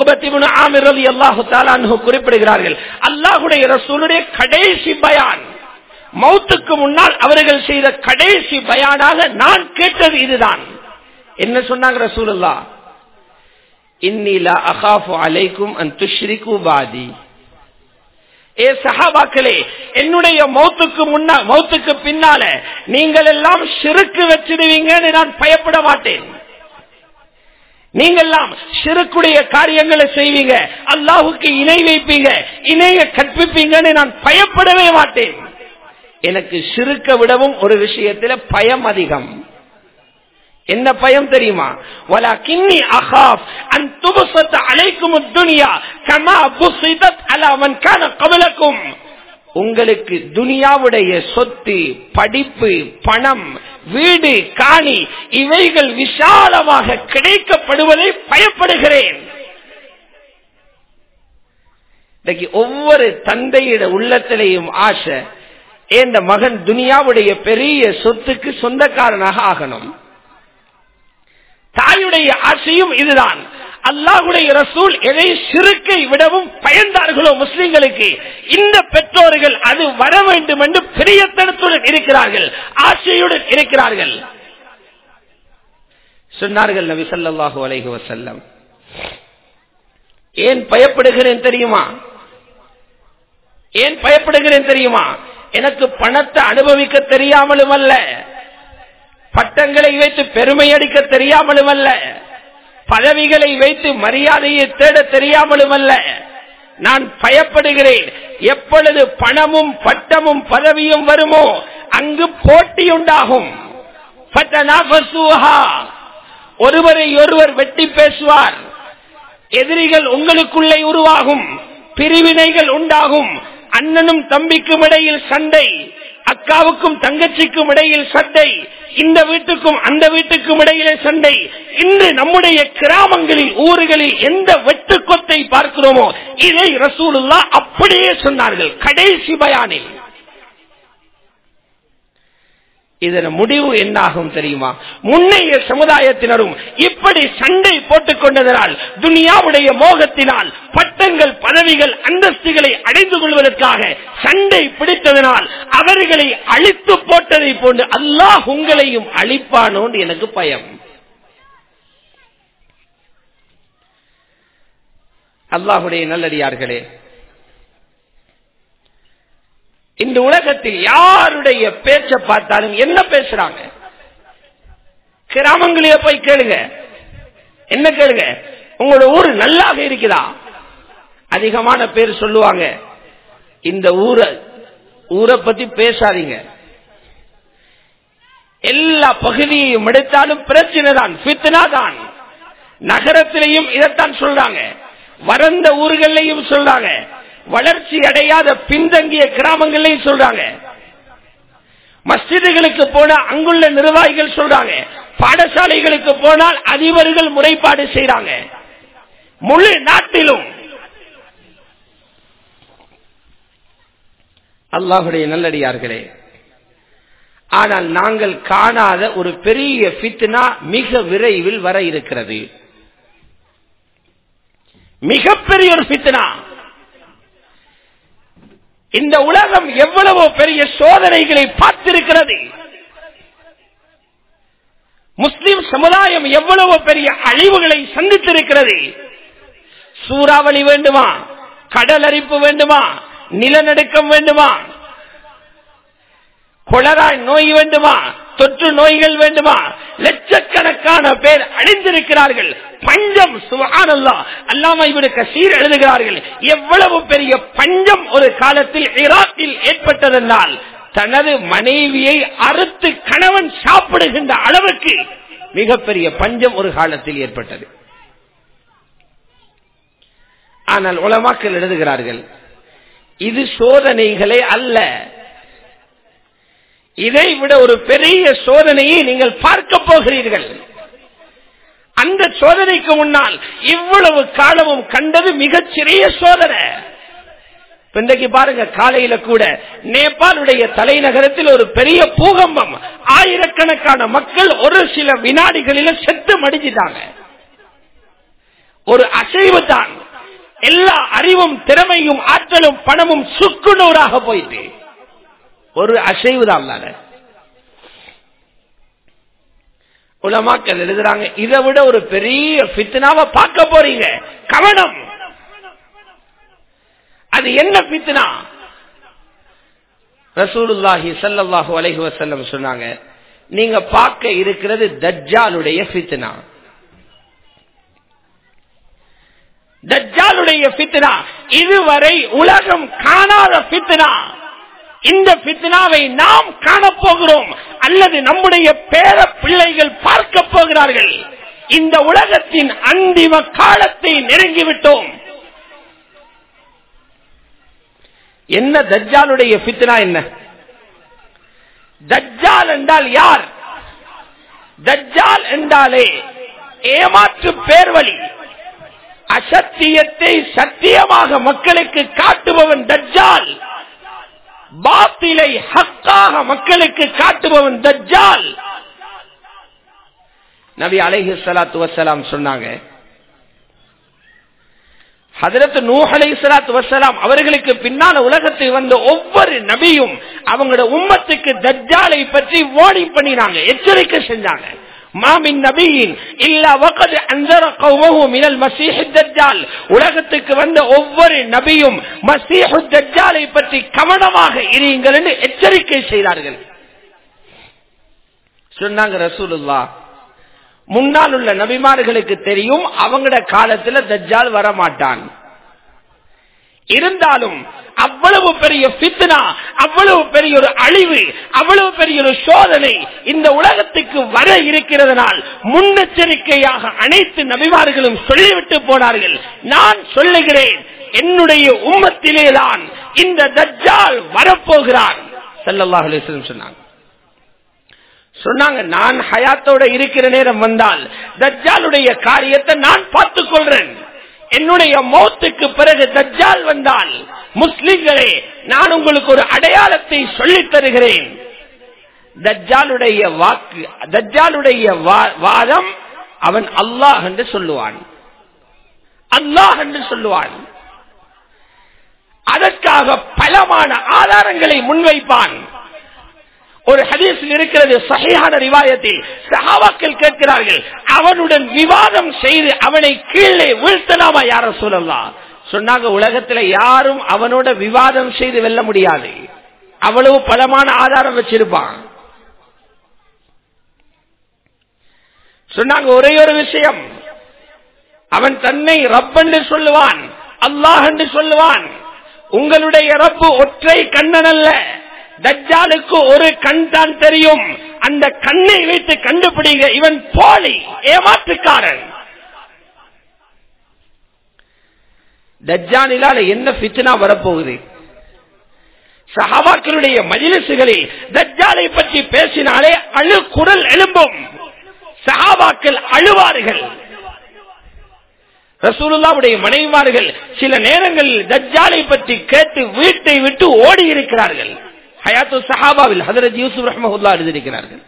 அல்லாஹு குறிப்பிடுகிறார்கள் அல்லாஹுடைய ரசூலுடைய கடைசி பயான் மௌத்துக்கு முன்னால் அவர்கள் செய்த கடைசி பயானாக நான் கேட்டது இதுதான் என்ன சொன்னாங்க ரசூலுல்லா இன்னிலா அகாஃபு அலைக்கும் அன் துஷ்ரிகு பாதி ஏ சஹாபாக்களே என்னுடைய மௌத்துக்கு முன்னா மௌத்துக்கு பின்னால நீங்கள் எல்லாம் சிறுக்கு வச்சிடுவீங்கன்னு நான் பயப்பட மாட்டேன் நீங்கெல்லாம் சிறுக்குடைய காரியங்களை செய்வீங்க அல்லாஹுக்கு இணை வைப்பீங்க இணைய கற்பிப்பீங்கன்னு நான் பயப்படவே மாட்டேன் எனக்கு சிறுக்க விடவும் ஒரு விஷயத்துல பயம் அதிகம் என்ன பயம் தெரியுமா வலா கிண்ணி அகாப் அன் துபசத் அலைக்கும் துனியா கமா புசிதத் அலாமன் கான கமலக்கும் உங்களுக்கு துனியாவுடைய சொத்து படிப்பு பணம் வீடு காணி இவைகள் விசாலமாக கிடைக்கப்படுவதை பயப்படுகிறேன் இன்னைக்கு ஒவ்வொரு தந்தையிட உள்ளத்திலேயும் ஆசை இந்த மகன் துனியாவுடைய பெரிய சொத்துக்கு சொந்தக்காரனாக ஆகணும் தாயுடைய ஆசையும் இதுதான் அல்லாஹுடைய ரசூல் எதை சிறுக்கை விடவும் பயந்தார்களோ முஸ்லிம்களுக்கு இந்த பெற்றோர்கள் அது வர வேண்டும் என்று பிரியத்தனத்துடன் இருக்கிறார்கள் ஆசையுடன் இருக்கிறார்கள் சொன்னார்கள் நபி ஸல்லல்லாஹு அலைஹி வஸல்லம் ஏன் பயப்படுகிறேன் தெரியுமா ஏன் பயப்படுகிறேன் தெரியுமா எனக்கு பணத்தை அனுபவிக்க தெரியாமலும் அல்ல பட்டங்களை வைத்து பெருமை அடிக்க தெரியாமலும் அல்ல பதவிகளை வைத்து மரியாதையை தேட தெரியாமலும் அல்ல நான் பயப்படுகிறேன் எப்பொழுது பணமும் பட்டமும் பதவியும் வருமோ அங்கு போட்டியுண்டாகும் ஒருவரை ஒருவர் வெட்டி பேசுவார் எதிரிகள் உங்களுக்குள்ளே உருவாகும் பிரிவினைகள் உண்டாகும் அண்ணனும் தம்பிக்கும் இடையில் சண்டை அக்காவுக்கும் தங்கச்சிக்கும் இடையில் சண்டை இந்த வீட்டுக்கும் அந்த வீட்டுக்கும் இடையிலே சண்டை இன்று நம்முடைய கிராமங்களில் ஊர்களில் எந்த வெட்டுக்கொத்தை பார்க்கிறோமோ இதை ரசூலுல்லா அப்படியே சொன்னார்கள் கடைசி பயானில் இதன் முடிவு என்னாகும் தெரியுமா முன்னைய சமுதாயத்தினரும் இப்படி சண்டை போட்டுக் கொண்டதனால் துனியாவுடைய மோகத்தினால் பட்டங்கள் பதவிகள் அந்தஸ்துகளை அடைந்து கொள்வதற்காக சண்டை பிடித்ததனால் அவர்களை அழித்து போட்டதை போன்று அல்லாஹ் உங்களையும் அழிப்பானோன்னு எனக்கு பயம் அல்லாஹுடைய நல்லடியார்களே இந்த உலகத்தில் யாருடைய பேச்ச பார்த்தாலும் என்ன பேசுறாங்க கிராமங்களிலே போய் கேளுங்க என்ன கேளுங்க உங்களோட ஊர் நல்லாக இருக்குதா அதிகமான பேர் சொல்லுவாங்க இந்த ஊரை ஊரை பத்தி பேசாதீங்க எல்லா பகுதியையும் எடுத்தாலும் பிரச்சனை தான் பித்னா தான் நகரத்திலையும் இதைத்தான் சொல்றாங்க வறந்த ஊர்களையும் சொல்றாங்க வளர்ச்சி அடையாத பின்தங்கிய கிராமங்களையும் சொல்றாங்க மஸ்ஜிதுகளுக்கு போன அங்குள்ள நிர்வாகிகள் சொல்றாங்க பாடசாலைகளுக்கு போனால் அதிபர்கள் முறைப்பாடு செய்யறாங்க முழு நாட்டிலும் அல்லாஹுடைய நல்லடியார்களே ஆனால் நாங்கள் காணாத ஒரு பெரிய பித்னா மிக விரைவில் வர இருக்கிறது மிகப்பெரிய ஒரு பித்னா இந்த உலகம் எவ்வளவோ பெரிய சோதனைகளை பார்த்திருக்கிறது முஸ்லிம் சமுதாயம் எவ்வளவு பெரிய அழிவுகளை சந்தித்திருக்கிறது சூறாவளி வேண்டுமா கடல் அரிப்பு வேண்டுமா நிலநடுக்கம் வேண்டுமா கொளரா நோய் வேண்டுமா தொற்று நோய்கள் வேண்டுமா லட்சக்கணக்கான பேர் அழிந்திருக்கிறார்கள் பஞ்சம் சுகானல்லா அல்லாம இவரு கசீர் எழுதுகிறார்கள் எவ்வளவு பெரிய பஞ்சம் ஒரு காலத்தில் ஈராக்கில் ஏற்பட்டதென்றால் தனது மனைவியை அறுத்து கணவன் சாப்பிடுகின்ற அளவுக்கு மிகப்பெரிய பஞ்சம் ஒரு காலத்தில் ஏற்பட்டது ஆனால் உலமாக்கள் எழுதுகிறார்கள் இது சோதனைகளே அல்ல இதை விட ஒரு பெரிய சோதனையை நீங்கள் பார்க்க போகிறீர்கள் அந்த சோதனைக்கு முன்னால் இவ்வளவு காலமும் கண்டது மிகச்சிறிய சோதனை இன்றைக்கு பாருங்க காலையில கூட நேபாளுடைய தலைநகரத்தில் ஒரு பெரிய பூகம்பம் ஆயிரக்கணக்கான மக்கள் ஒரு சில வினாடிகளில செத்து மடிஞ்சிட்டாங்க ஒரு அசைவு தான் எல்லா அறிவும் திறமையும் ஆற்றலும் பணமும் சுக்குநூறாக போயிட்டு ஒரு அசைவு தான் உலமாக்கள் எழுதுறாங்க இதை விட ஒரு பெரிய பித்னாவை பார்க்க போறீங்க கவனம் அது என்ன பித்னா ரசூலுல்லாஹி சல்லாஹூ அலஹி வசல்லம் சொன்னாங்க நீங்க பார்க்க இருக்கிறது தஜ்ஜாலுடைய பித்னா தஜ்ஜாலுடைய பித்னா இதுவரை உலகம் காணாத பித்னா இந்த பித்னாவை நாம் காணப்போகிறோம் அல்லது நம்முடைய பேர பிள்ளைகள் பார்க்க போகிறார்கள் இந்த உலகத்தின் அந்திம காலத்தை நெருங்கிவிட்டோம் என்ன தஜ்ஜாலுடைய பித்னா என்ன தஜ்ஜால் என்றால் யார் தஜ்ஜால் என்றாலே ஏமாற்று பேர்வழி அசத்தியத்தை சத்தியமாக மக்களுக்கு காட்டுபவன் தஜ்ஜால் பாத்திலை ஹக்காக மக்களுக்கு காட்டுபவன் தஜ்ஜால் நபி அலைஹி சலாத்து வசலாம் சொன்னாங்க ஹதரத் நூஹ் அலை சலாத்து வசலாம் அவர்களுக்கு பின்னால உலகத்தில் வந்த ஒவ்வொரு நபியும் அவங்களோட உம்மத்துக்கு தஜ்ஜாலை பற்றி வார்னி பண்ணினாங்க எச்சரிக்கை செஞ்சாங்க மாமின் நபியின் இல்லா வகது அந்தர கௌமஹு மினல் மசீஹ் தஜ்ஜால் உலகத்துக்கு வந்த ஒவ்வொரு நபியும் மசீஹ் தஜ்ஜாலை பற்றி கவனமாக இருங்கள் என்று எச்சரிக்கை செய்தார்கள் சொன்னாங்க ரசூலுல்லா முன்னால் உள்ள நபிமார்களுக்கு தெரியும் அவங்களோட காலத்துல தஜ்ஜால் வரமாட்டான் இருந்தாலும் அவ்வளவு பெரிய பித்னா அவ்வளவு பெரிய ஒரு அழிவு அவ்வளவு பெரிய ஒரு சோதனை இந்த உலகத்துக்கு வர இருக்கிறதுனால் முன்னெச்சரிக்கையாக அனைத்து நபிமார்களும் சொல்லிவிட்டு போனார்கள் நான் சொல்லுகிறேன் என்னுடைய உம்மத்திலேதான் இந்த தஜ்ஜால் வரப்போகிறான் சல்லல்லாஹு அலைஹி வஸல்லம் சொன்னாங்க சொன்னாங்க நான் ஹயாத்தோட இருக்கிற நேரம் வந்தால் தஜ்ஜாலுடைய காரியத்தை நான் பார்த்துக் கொள்றேன் என்னுடைய மௌத்துக்கு பிறகு தஜ்ஜால் வந்தால் முஸ்லிம்களே நான் உங்களுக்கு ஒரு அடையாளத்தை சொல்லித் தருகிறேன் தஜ்ஜாலுடைய வாக்கு தஜ்ஜாலுடைய வாதம் அவன் அல்லாஹ் என்று சொல்லுவான் அல்லாஹ் என்று சொல்லுவான் அதற்காக பலமான ஆதாரங்களை முன்வைப்பான் ஒரு ஹதீஸில் இருக்கிறது சகையான ரிவாயத்தில் சஹாபாக்கள் கேட்கிறார்கள் அவனுடன் விவாதம் செய்து அவனை கீழே வீழ்த்தலாமா யார சொல்லலாம் சொன்னாங்க உலகத்துல யாரும் அவனோட விவாதம் செய்து வெல்ல முடியாது அவ்வளவு பலமான ஆதாரம் வச்சிருப்பான் சொன்னாங்க ஒரே ஒரு விஷயம் அவன் தன்னை ரப்பென்று சொல்லுவான் அல்லாஹ் என்று சொல்லுவான் உங்களுடைய ரப்பு ஒற்றை கண்ணன் அல்ல தஜ்ஜாலுக்கு ஒரு கண் தான் தெரியும் அந்த கண்ணை வைத்து கண்டுபிடிங்க இவன் போலி ஏமாற்றுக்காரன் தஜ்ஜானிலால என்ன பித்னா வரப்போகுது சஹாபாக்களுடைய மஜிலிசுகளில் தஜ்ஜாலை பற்றி பேசினாலே அழு குரல் எழும்பும் சஹாபாக்கள் அழுவார்கள் ரசூலுல்லாவுடைய மனைவிமார்கள் சில நேரங்களில் தஜ்ஜாலை பற்றி கேட்டு வீட்டை விட்டு ஓடி இருக்கிறார்கள் ஹயாத்து சஹாபாவில் ஹதரத் யூசுப் ரஹமஹுல்லா எழுதியிருக்கிறார்கள்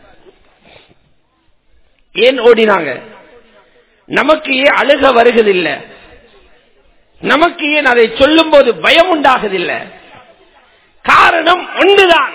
ஏன் ஓடினாங்க நமக்கு ஏன் அழுக வருவதில்லை நமக்கு ஏன் அதை சொல்லும் போது பயம் உண்டாகுதில்லை காரணம் ஒன்றுதான்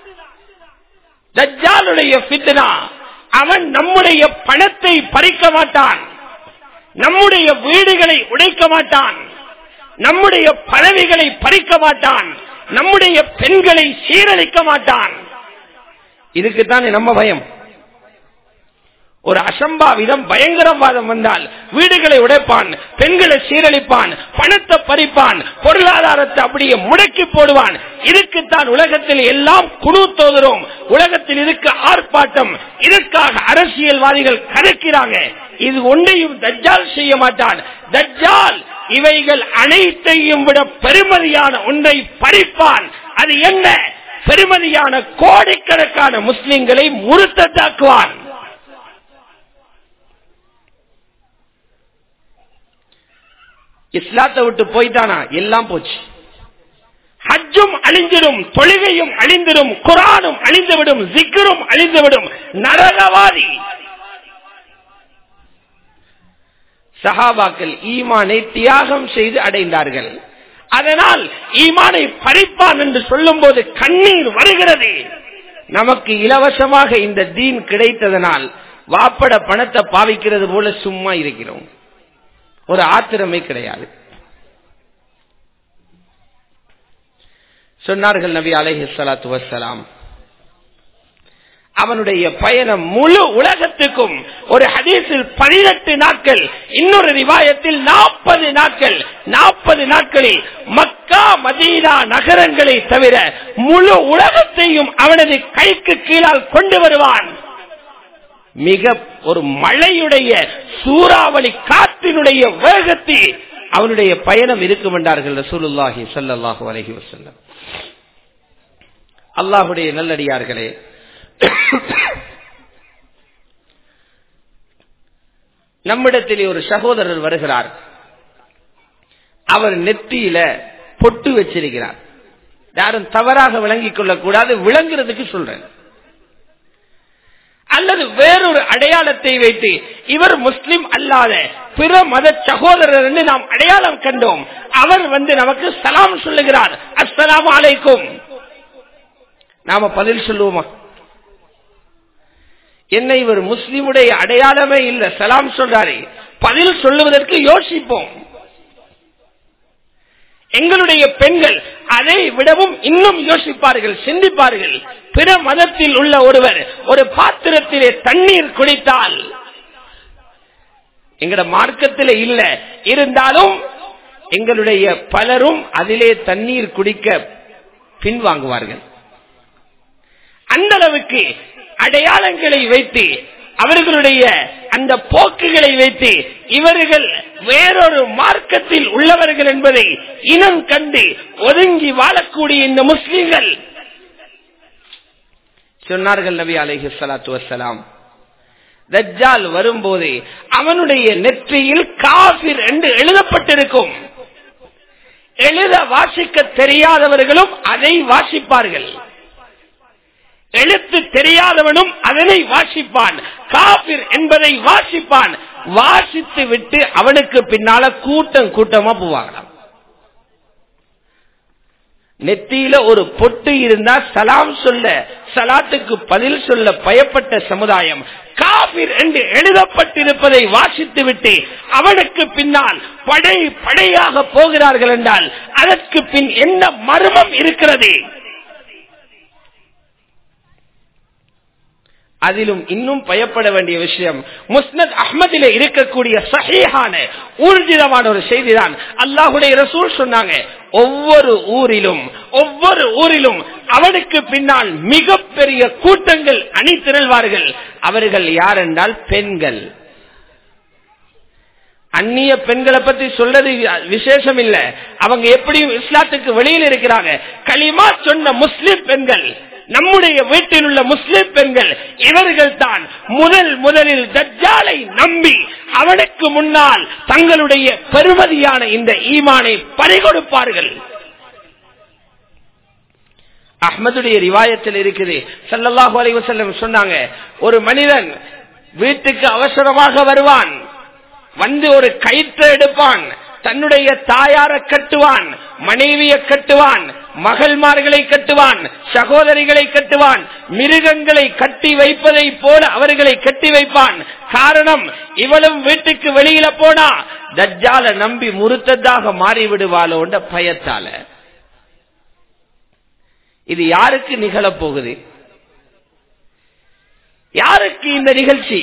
தஜ்ஜாலுடைய பித்னா அவன் நம்முடைய பணத்தை பறிக்க மாட்டான் நம்முடைய வீடுகளை உடைக்க மாட்டான் நம்முடைய பதவிகளை பறிக்க மாட்டான் நம்முடைய பெண்களை சீரழிக்க மாட்டான் இதுக்குத்தான் நம்ம பயம் ஒரு அசம்பாவிதம் பயங்கரவாதம் வந்தால் வீடுகளை உடைப்பான் பெண்களை சீரழிப்பான் பணத்தை பறிப்பான் பொருளாதாரத்தை அப்படியே முடக்கி போடுவான் இதுக்குத்தான் உலகத்தில் எல்லாம் குழு தோதுறோம் உலகத்தில் இதுக்கு ஆர்ப்பாட்டம் இதற்காக அரசியல்வாதிகள் கணக்கிறாங்க இது ஒன்றையும் தஜ்ஜால் செய்ய மாட்டான் தஜ்ஜால் இவைகள் அனைத்தையும் விட பெருமதியான ஒன்றை பறிப்பான் அது என்ன பெருமதியான கோடிக்கணக்கான முஸ்லிம்களை முறுத்தாக்குவான் இஸ்லாத்தை விட்டு போய்தானா எல்லாம் போச்சு ஹஜ்ஜும் அழிந்திடும் தொழுகையும் அழிந்திடும் குரானும் அழிந்துவிடும் சிக்கரும் அழிந்துவிடும் நரகவாதி சஹாபாக்கள் ஈமானை தியாகம் செய்து அடைந்தார்கள் அதனால் ஈமானை பறிப்பான் என்று சொல்லும் போது கண்ணீர் வருகிறது நமக்கு இலவசமாக இந்த தீன் கிடைத்ததனால் வாப்பட பணத்தை பாவிக்கிறது போல சும்மா இருக்கிறோம் ஒரு ஆத்திரமே கிடையாது சொன்னார்கள் நபி அலஹி சலாத்து வசலாம் அவனுடைய பயணம் முழு உலகத்துக்கும் ஒரு ஹதீஸில் பதினெட்டு நாட்கள் இன்னொரு ரிவாயத்தில் நாற்பது நாட்கள் நாற்பது நாட்களில் மக்கா மதீனா நகரங்களை தவிர முழு உலகத்தையும் அவனது கைக்கு கீழால் கொண்டு வருவான் மிக ஒரு மழையுடைய சூறாவளி காற்றினுடைய வேகத்தில் அவனுடைய பயணம் இருக்கும் என்றார்கள் ரசூலுல்லாஹி சல்லாஹூ அலஹி வசல்லம் அல்லாஹுடைய நல்லடியார்களே நம்மிடத்திலே ஒரு சகோதரர் வருகிறார் அவர் நெத்தியில பொட்டு வச்சிருக்கிறார் யாரும் தவறாக விளங்கிக் கொள்ளக்கூடாது விளங்குறதுக்கு சொல்றேன் அல்லது வேறொரு அடையாளத்தை வைத்து இவர் முஸ்லிம் அல்லாத பிற மத சகோதரர் என்று நாம் அடையாளம் கண்டோம் அவர் வந்து நமக்கு சலாம் சொல்லுகிறார் அஸ்லாம் அலைக்கும் நாம பதில் சொல்லுவோமா என்ன இவர் முஸ்லிமுடைய அடையாளமே இல்ல சலாம் சொல்றாரு பதில் சொல்லுவதற்கு யோசிப்போம் எங்களுடைய பெண்கள் அதை விடவும் இன்னும் யோசிப்பார்கள் சிந்திப்பார்கள் பிற மதத்தில் உள்ள ஒருவர் ஒரு பாத்திரத்திலே தண்ணீர் குடித்தால் எங்கட மார்க்கத்தில் இல்ல இருந்தாலும் எங்களுடைய பலரும் அதிலே தண்ணீர் குடிக்க பின்வாங்குவார்கள் அந்த அளவுக்கு அடையாளங்களை வைத்து அவர்களுடைய அந்த போக்குகளை வைத்து இவர்கள் வேறொரு மார்க்கத்தில் உள்ளவர்கள் என்பதை இனம் கண்டு ஒதுங்கி வாழக்கூடிய இந்த முஸ்லிம்கள் சொன்னார்கள் நபி அலைஹி சலாத்து வசலாம் தஜ்ஜால் வரும்போது அவனுடைய நெற்றியில் காபிர் என்று எழுதப்பட்டிருக்கும் எழுத வாசிக்க தெரியாதவர்களும் அதை வாசிப்பார்கள் எழுத்து தெரியாதவனும் அதனை வாசிப்பான் காபிர் என்பதை வாசிப்பான் வாசித்து விட்டு அவனுக்கு பின்னால கூட்டம் கூட்டமா போவாங்களாம் நெத்தியில ஒரு பொட்டு இருந்தா சலாம் சொல்ல சலாத்துக்கு பதில் சொல்ல பயப்பட்ட சமுதாயம் காபிர் என்று எழுதப்பட்டிருப்பதை வாசித்து விட்டு அவனுக்கு பின்னால் படை படையாக போகிறார்கள் என்றால் அதற்கு பின் என்ன மர்மம் இருக்கிறது அதிலும் இன்னும் பயப்பட வேண்டிய விஷயம் முஸ்னத் அஹ்மதிலே இருக்கக்கூடிய சஹீஹான ஊர்ஜிதமான ஒரு செய்திதான் அல்லாஹுடைய ரசூல் சொன்னாங்க ஒவ்வொரு ஊரிலும் ஒவ்வொரு ஊரிலும் அவனுக்கு பின்னால் மிகப்பெரிய கூட்டங்கள் அணி திரள்வார்கள் அவர்கள் யார் என்றால் பெண்கள் அந்நிய பெண்களை பத்தி சொல்றது விசேஷம் இல்ல அவங்க எப்படியும் இஸ்லாத்துக்கு வெளியில் இருக்கிறாங்க களிமா சொன்ன முஸ்லிம் பெண்கள் நம்முடைய வீட்டில் உள்ள முஸ்லிம் பெண்கள் இவர்கள் தான் முதல் முதலில் தஜ்ஜாலை நம்பி அவனுக்கு முன்னால் தங்களுடைய பெருமதியான இந்த ஈமானை பறிகொடுப்பார்கள் அஹ்மதுடைய ரிவாயத்தில் இருக்குது சல்லல்லாஹு அலைவசல்லம் சொன்னாங்க ஒரு மனிதன் வீட்டுக்கு அவசரமாக வருவான் வந்து ஒரு கயிற்று எடுப்பான் தன்னுடைய தாயார கட்டுவான் மனைவியை கட்டுவான் மகள்மார்களை கட்டுவான் சகோதரிகளை கட்டுவான் மிருகங்களை கட்டி வைப்பதை போல அவர்களை கட்டி வைப்பான் காரணம் இவளும் வீட்டுக்கு வெளியில போனா தஜ்ஜால நம்பி முறுத்ததாக மாறிவிடுவாளோன்ற பயத்தால இது யாருக்கு நிகழப் போகுது யாருக்கு இந்த நிகழ்ச்சி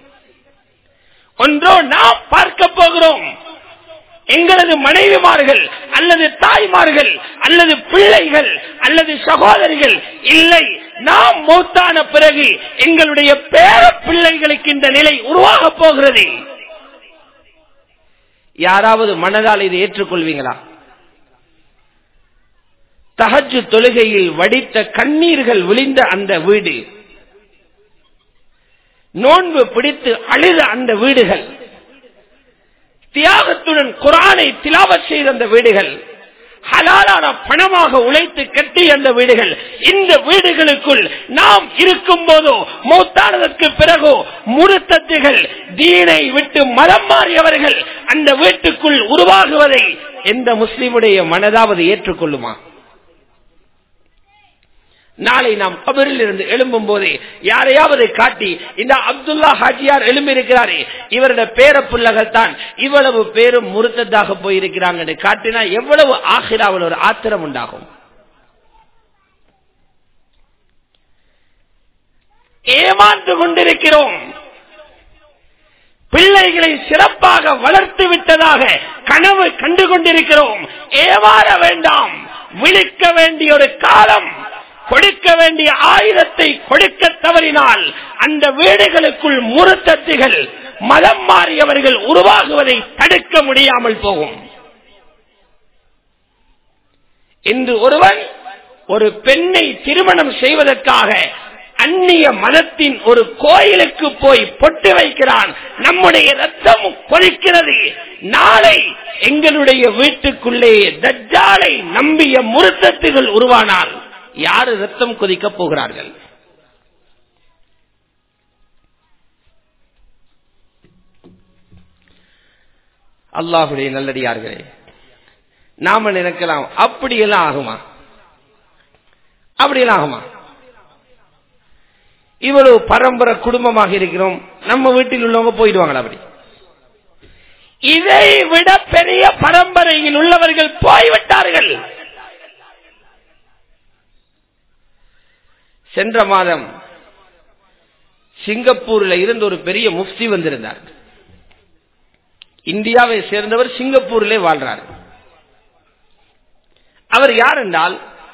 ஒன்றோ நாம் பார்க்க போகிறோம் எங்களது மனைவிமார்கள் அல்லது தாய்மார்கள் அல்லது பிள்ளைகள் அல்லது சகோதரிகள் இல்லை நாம் மூத்தான பிறகு எங்களுடைய பேர பிள்ளைகளுக்கு இந்த நிலை உருவாக போகிறது யாராவது மனதால் இதை ஏற்றுக்கொள்வீங்களா தகஜு தொழுகையில் வடித்த கண்ணீர்கள் விழிந்த அந்த வீடு நோன்பு பிடித்து அழுத அந்த வீடுகள் தியாகத்துடன் குரானை திலாவத் செய்த அந்த வீடுகள் ஹலாலான பணமாக உழைத்து கட்டி அந்த வீடுகள் இந்த வீடுகளுக்குள் நாம் இருக்கும் போதோ மூத்தானதற்கு பிறகோ முருத்தத்துகள் தீனை விட்டு மதம் மாறியவர்கள் அந்த வீட்டுக்குள் உருவாகுவதை எந்த முஸ்லிமுடைய மனதாவது ஏற்றுக்கொள்ளுமா நாளை நாம் கபரில் இருந்து எழும்பும் போதே யாரையாவது காட்டி இந்த அப்துல்லா ஹாஜியார் எழும்பி இருக்கிறாரே இவருடைய பேர புள்ளகள் தான் இவ்வளவு பேரும் முருத்ததாக போயிருக்கிறாங்க காட்டினா எவ்வளவு ஆகிராவில் ஒரு ஆத்திரம் உண்டாகும் ஏமாந்து கொண்டிருக்கிறோம் பிள்ளைகளை சிறப்பாக வளர்த்து விட்டதாக கனவு கண்டு கொண்டிருக்கிறோம் ஏமாற வேண்டாம் விழிக்க வேண்டிய ஒரு காலம் கொடுக்க வேண்டிய ஆயுதத்தை கொடுக்க தவறினால் அந்த வீடுகளுக்குள் முறுத்தத்துகள் மதம் மாறியவர்கள் உருவாகுவதை தடுக்க முடியாமல் போகும் இன்று ஒருவன் ஒரு பெண்ணை திருமணம் செய்வதற்காக அந்நிய மதத்தின் ஒரு கோயிலுக்கு போய் பொட்டு வைக்கிறான் நம்முடைய ரத்தம் கொதிக்கிறது நாளை எங்களுடைய வீட்டுக்குள்ளே தஜ்ஜாலை நம்பிய முருத்தத்துகள் உருவானால் யாரு ரத்தம் கொதிக்க போகிறார்கள் அல்லாஹுடைய நல்லடியார்களே நாம நினைக்கலாம் அப்படியெல்லாம் ஆகுமா அப்படியெல்லாம் ஆகுமா இவ்வளவு பரம்பரை குடும்பமாக இருக்கிறோம் நம்ம வீட்டில் உள்ளவங்க போயிடுவாங்களா அப்படி இதை விட பெரிய பரம்பரையில் உள்ளவர்கள் போய்விட்டார்கள் சென்ற மாதம் சிங்கப்பூர்ல இருந்து ஒரு பெரிய முஃப்தி வந்திருந்தார் இந்தியாவை சேர்ந்தவர் சிங்கப்பூரிலே வாழ்றார் அவர் யார் என்றால்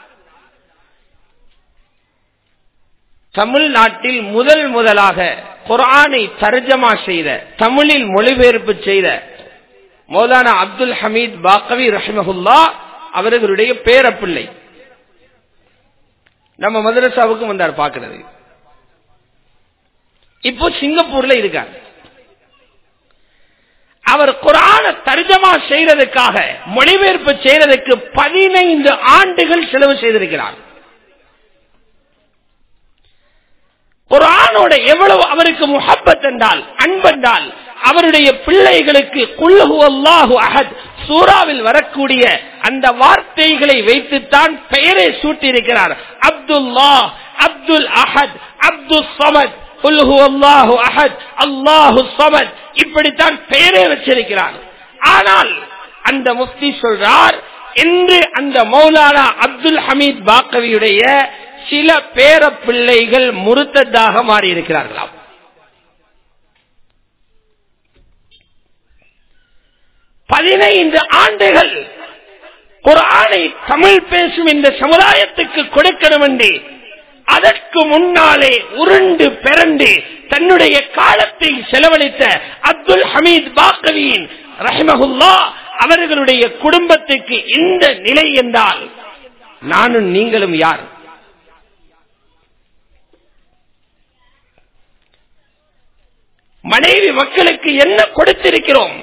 தமிழ்நாட்டில் முதல் முதலாக குரானை தர்ஜமா செய்த தமிழில் மொழிபெயர்ப்பு செய்த மௌலானா அப்துல் ஹமீத் பாக்கவி ரஹ்மஹுல்லா அவர்களுடைய பேரப்பிள்ளை நம்ம மதரசாவுக்கும் வந்தார் பார்க்கிறது இப்போ சிங்கப்பூர்ல இருக்கார் அவர் குரான தர்ஜமா செய்யறதுக்காக மொழிபெயர்ப்பு செய்யறதுக்கு பதினைந்து ஆண்டுகள் செலவு செய்திருக்கிறார் குரானோட எவ்வளவு அவருக்கு முஹப்பத் என்றால் அன்பென்றால் அவருடைய பிள்ளைகளுக்கு குல்லஹு அல்லாஹு அஹத் சூறாவில் வரக்கூடிய அந்த வார்த்தைகளை வைத்துத்தான் பெயரை சூட்டியிருக்கிறார் அப்துல்லா அப்துல் அஹத் அப்துல் சமத் குல்ஹு அல்லாஹு அஹத் அல்லாஹு சமத் இப்படித்தான் பெயரே வச்சிருக்கிறார் ஆனால் அந்த முஃப்தி சொல்றார் என்று அந்த மௌலானா அப்துல் ஹமீத் பாக்கவியுடைய சில பேர பிள்ளைகள் முருத்ததாக மாறி இருக்கிறார்களாம் பதினைந்து ஆண்டுகள் குரானை தமிழ் பேசும் இந்த சமுதாயத்துக்கு கொடுக்கணும் என்று அதற்கு முன்னாலே உருண்டு பிறண்டு தன்னுடைய காலத்தை செலவழித்த அப்துல் ஹமீத் பாக்கவியின் ரஹ்மஹுல்லா அவர்களுடைய குடும்பத்துக்கு இந்த நிலை என்றால் நானும் நீங்களும் யார் மனைவி மக்களுக்கு என்ன கொடுத்திருக்கிறோம்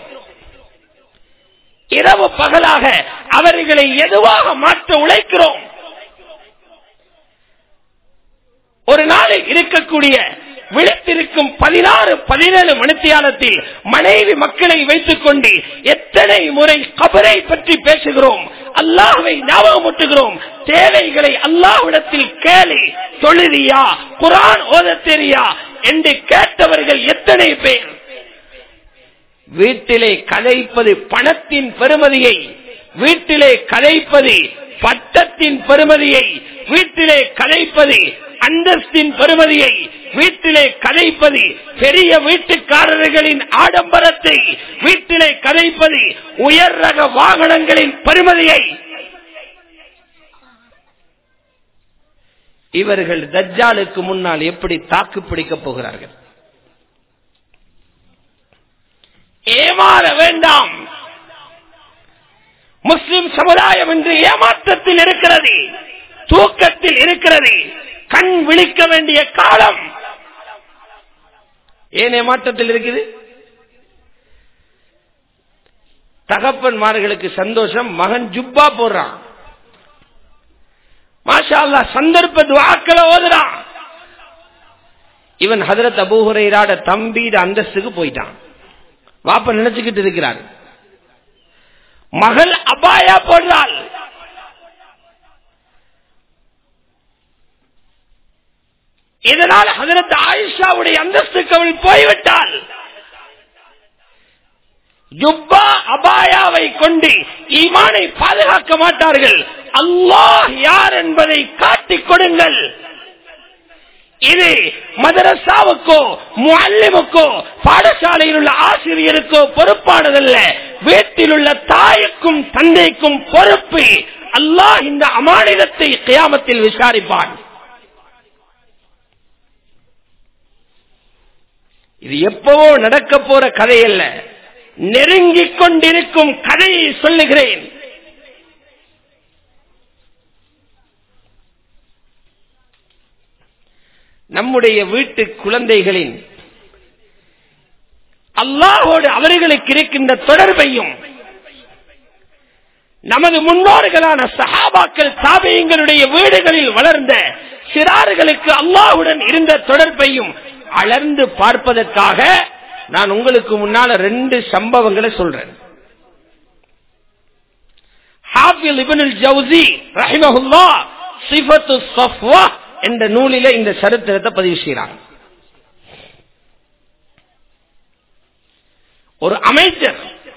இரவு பகலாக அவர்களை எதுவாக மாற்ற உழைக்கிறோம் ஒரு நாளில் இருக்கக்கூடிய விழித்திருக்கும் பதினாறு பதினேழு மணித்தியாலத்தில் மனைவி மக்களை வைத்துக் கொண்டு எத்தனை முறை கபரை பற்றி பேசுகிறோம் அல்லாஹுவை ஞாபகமூட்டுகிறோம் தேவைகளை அல்லாஹ்விடத்தில் கேளு தொழுதியா குரான் ஓத தெரியா என்று கேட்டவர்கள் எத்தனை பேர் வீட்டிலே கதைப்பது பணத்தின் பெருமதியை வீட்டிலே கதைப்பது பட்டத்தின் பெருமதியை வீட்டிலே கதைப்பது அந்தஸ்தின் பெருமதியை வீட்டிலே கதைப்பது பெரிய வீட்டுக்காரர்களின் ஆடம்பரத்தை வீட்டிலே கதைப்பது உயர் ரக வாகனங்களின் பெருமதியை இவர்கள் தஜ்ஜாலுக்கு முன்னால் எப்படி தாக்கு பிடிக்கப் போகிறார்கள் ஏமாற வேண்டாம் முஸ்லிம் சமுதாயம் என்று ஏமாற்றத்தில் இருக்கிறது தூக்கத்தில் இருக்கிறது கண் விழிக்க வேண்டிய காலம் ஏன் ஏமாற்றத்தில் இருக்குது தகப்பன்மார்களுக்கு சந்தோஷம் மகன் ஜுப்பா போடுறான் மாஷா அல்லா சந்தர்ப்ப துவாக்களை ஓதுறான் இவன் ஹதரத் அபூஹுரைராட தம்பி அந்தஸ்துக்கு போயிட்டான் வாப்ப நினைச்சுக்கிட்டு இருக்கிறார் மகள் அபாயா போடுறாள் இதனால் ஹதரத் ஆயிஷாவுடைய அந்தஸ்துக்கு அவள் போய்விட்டாள் ஜுப்பா அபாயாவை கொண்டு ஈமானை பாதுகாக்க மாட்டார்கள் அல்லாஹ் யார் என்பதை காட்டிக் கொடுங்கள் இது மதரசாவுக்கோ முல்லிமுக்கோ பாடசாலையில் உள்ள ஆசிரியருக்கோ பொறுப்பானதல்ல வீட்டில் உள்ள தாய்க்கும் தந்தைக்கும் பொறுப்பு அல்லாஹ் இந்த அமானிதத்தை கியாமத்தில் விசாரிப்பான் இது எப்பவோ நடக்க போற கதை அல்ல நெருங்கிக் கொண்டிருக்கும் கதையை சொல்லுகிறேன் நம்முடைய வீட்டு குழந்தைகளின் அல்லாஹோடு அவர்களுக்கு இருக்கின்ற தொடர்பையும் நமது முன்னோர்களான சஹாபாக்கள் தாபியங்களுடைய வீடுகளில் வளர்ந்த சிறார்களுக்கு அல்லாஹுடன் இருந்த தொடர்பையும் அளர்ந்து பார்ப்பதற்காக நான் உங்களுக்கு முன்னால ரெண்டு சம்பவங்களை சொல்றேன் ஹாஃபில் இபனுல் ஜவுசி ரஹிமஹுல்லா சிஃபத்து சஃப்வா என்ற நூலில இந்த சரித்திரத்தை பதிவு செய்கிறாங்க ஒரு அமைச்சர்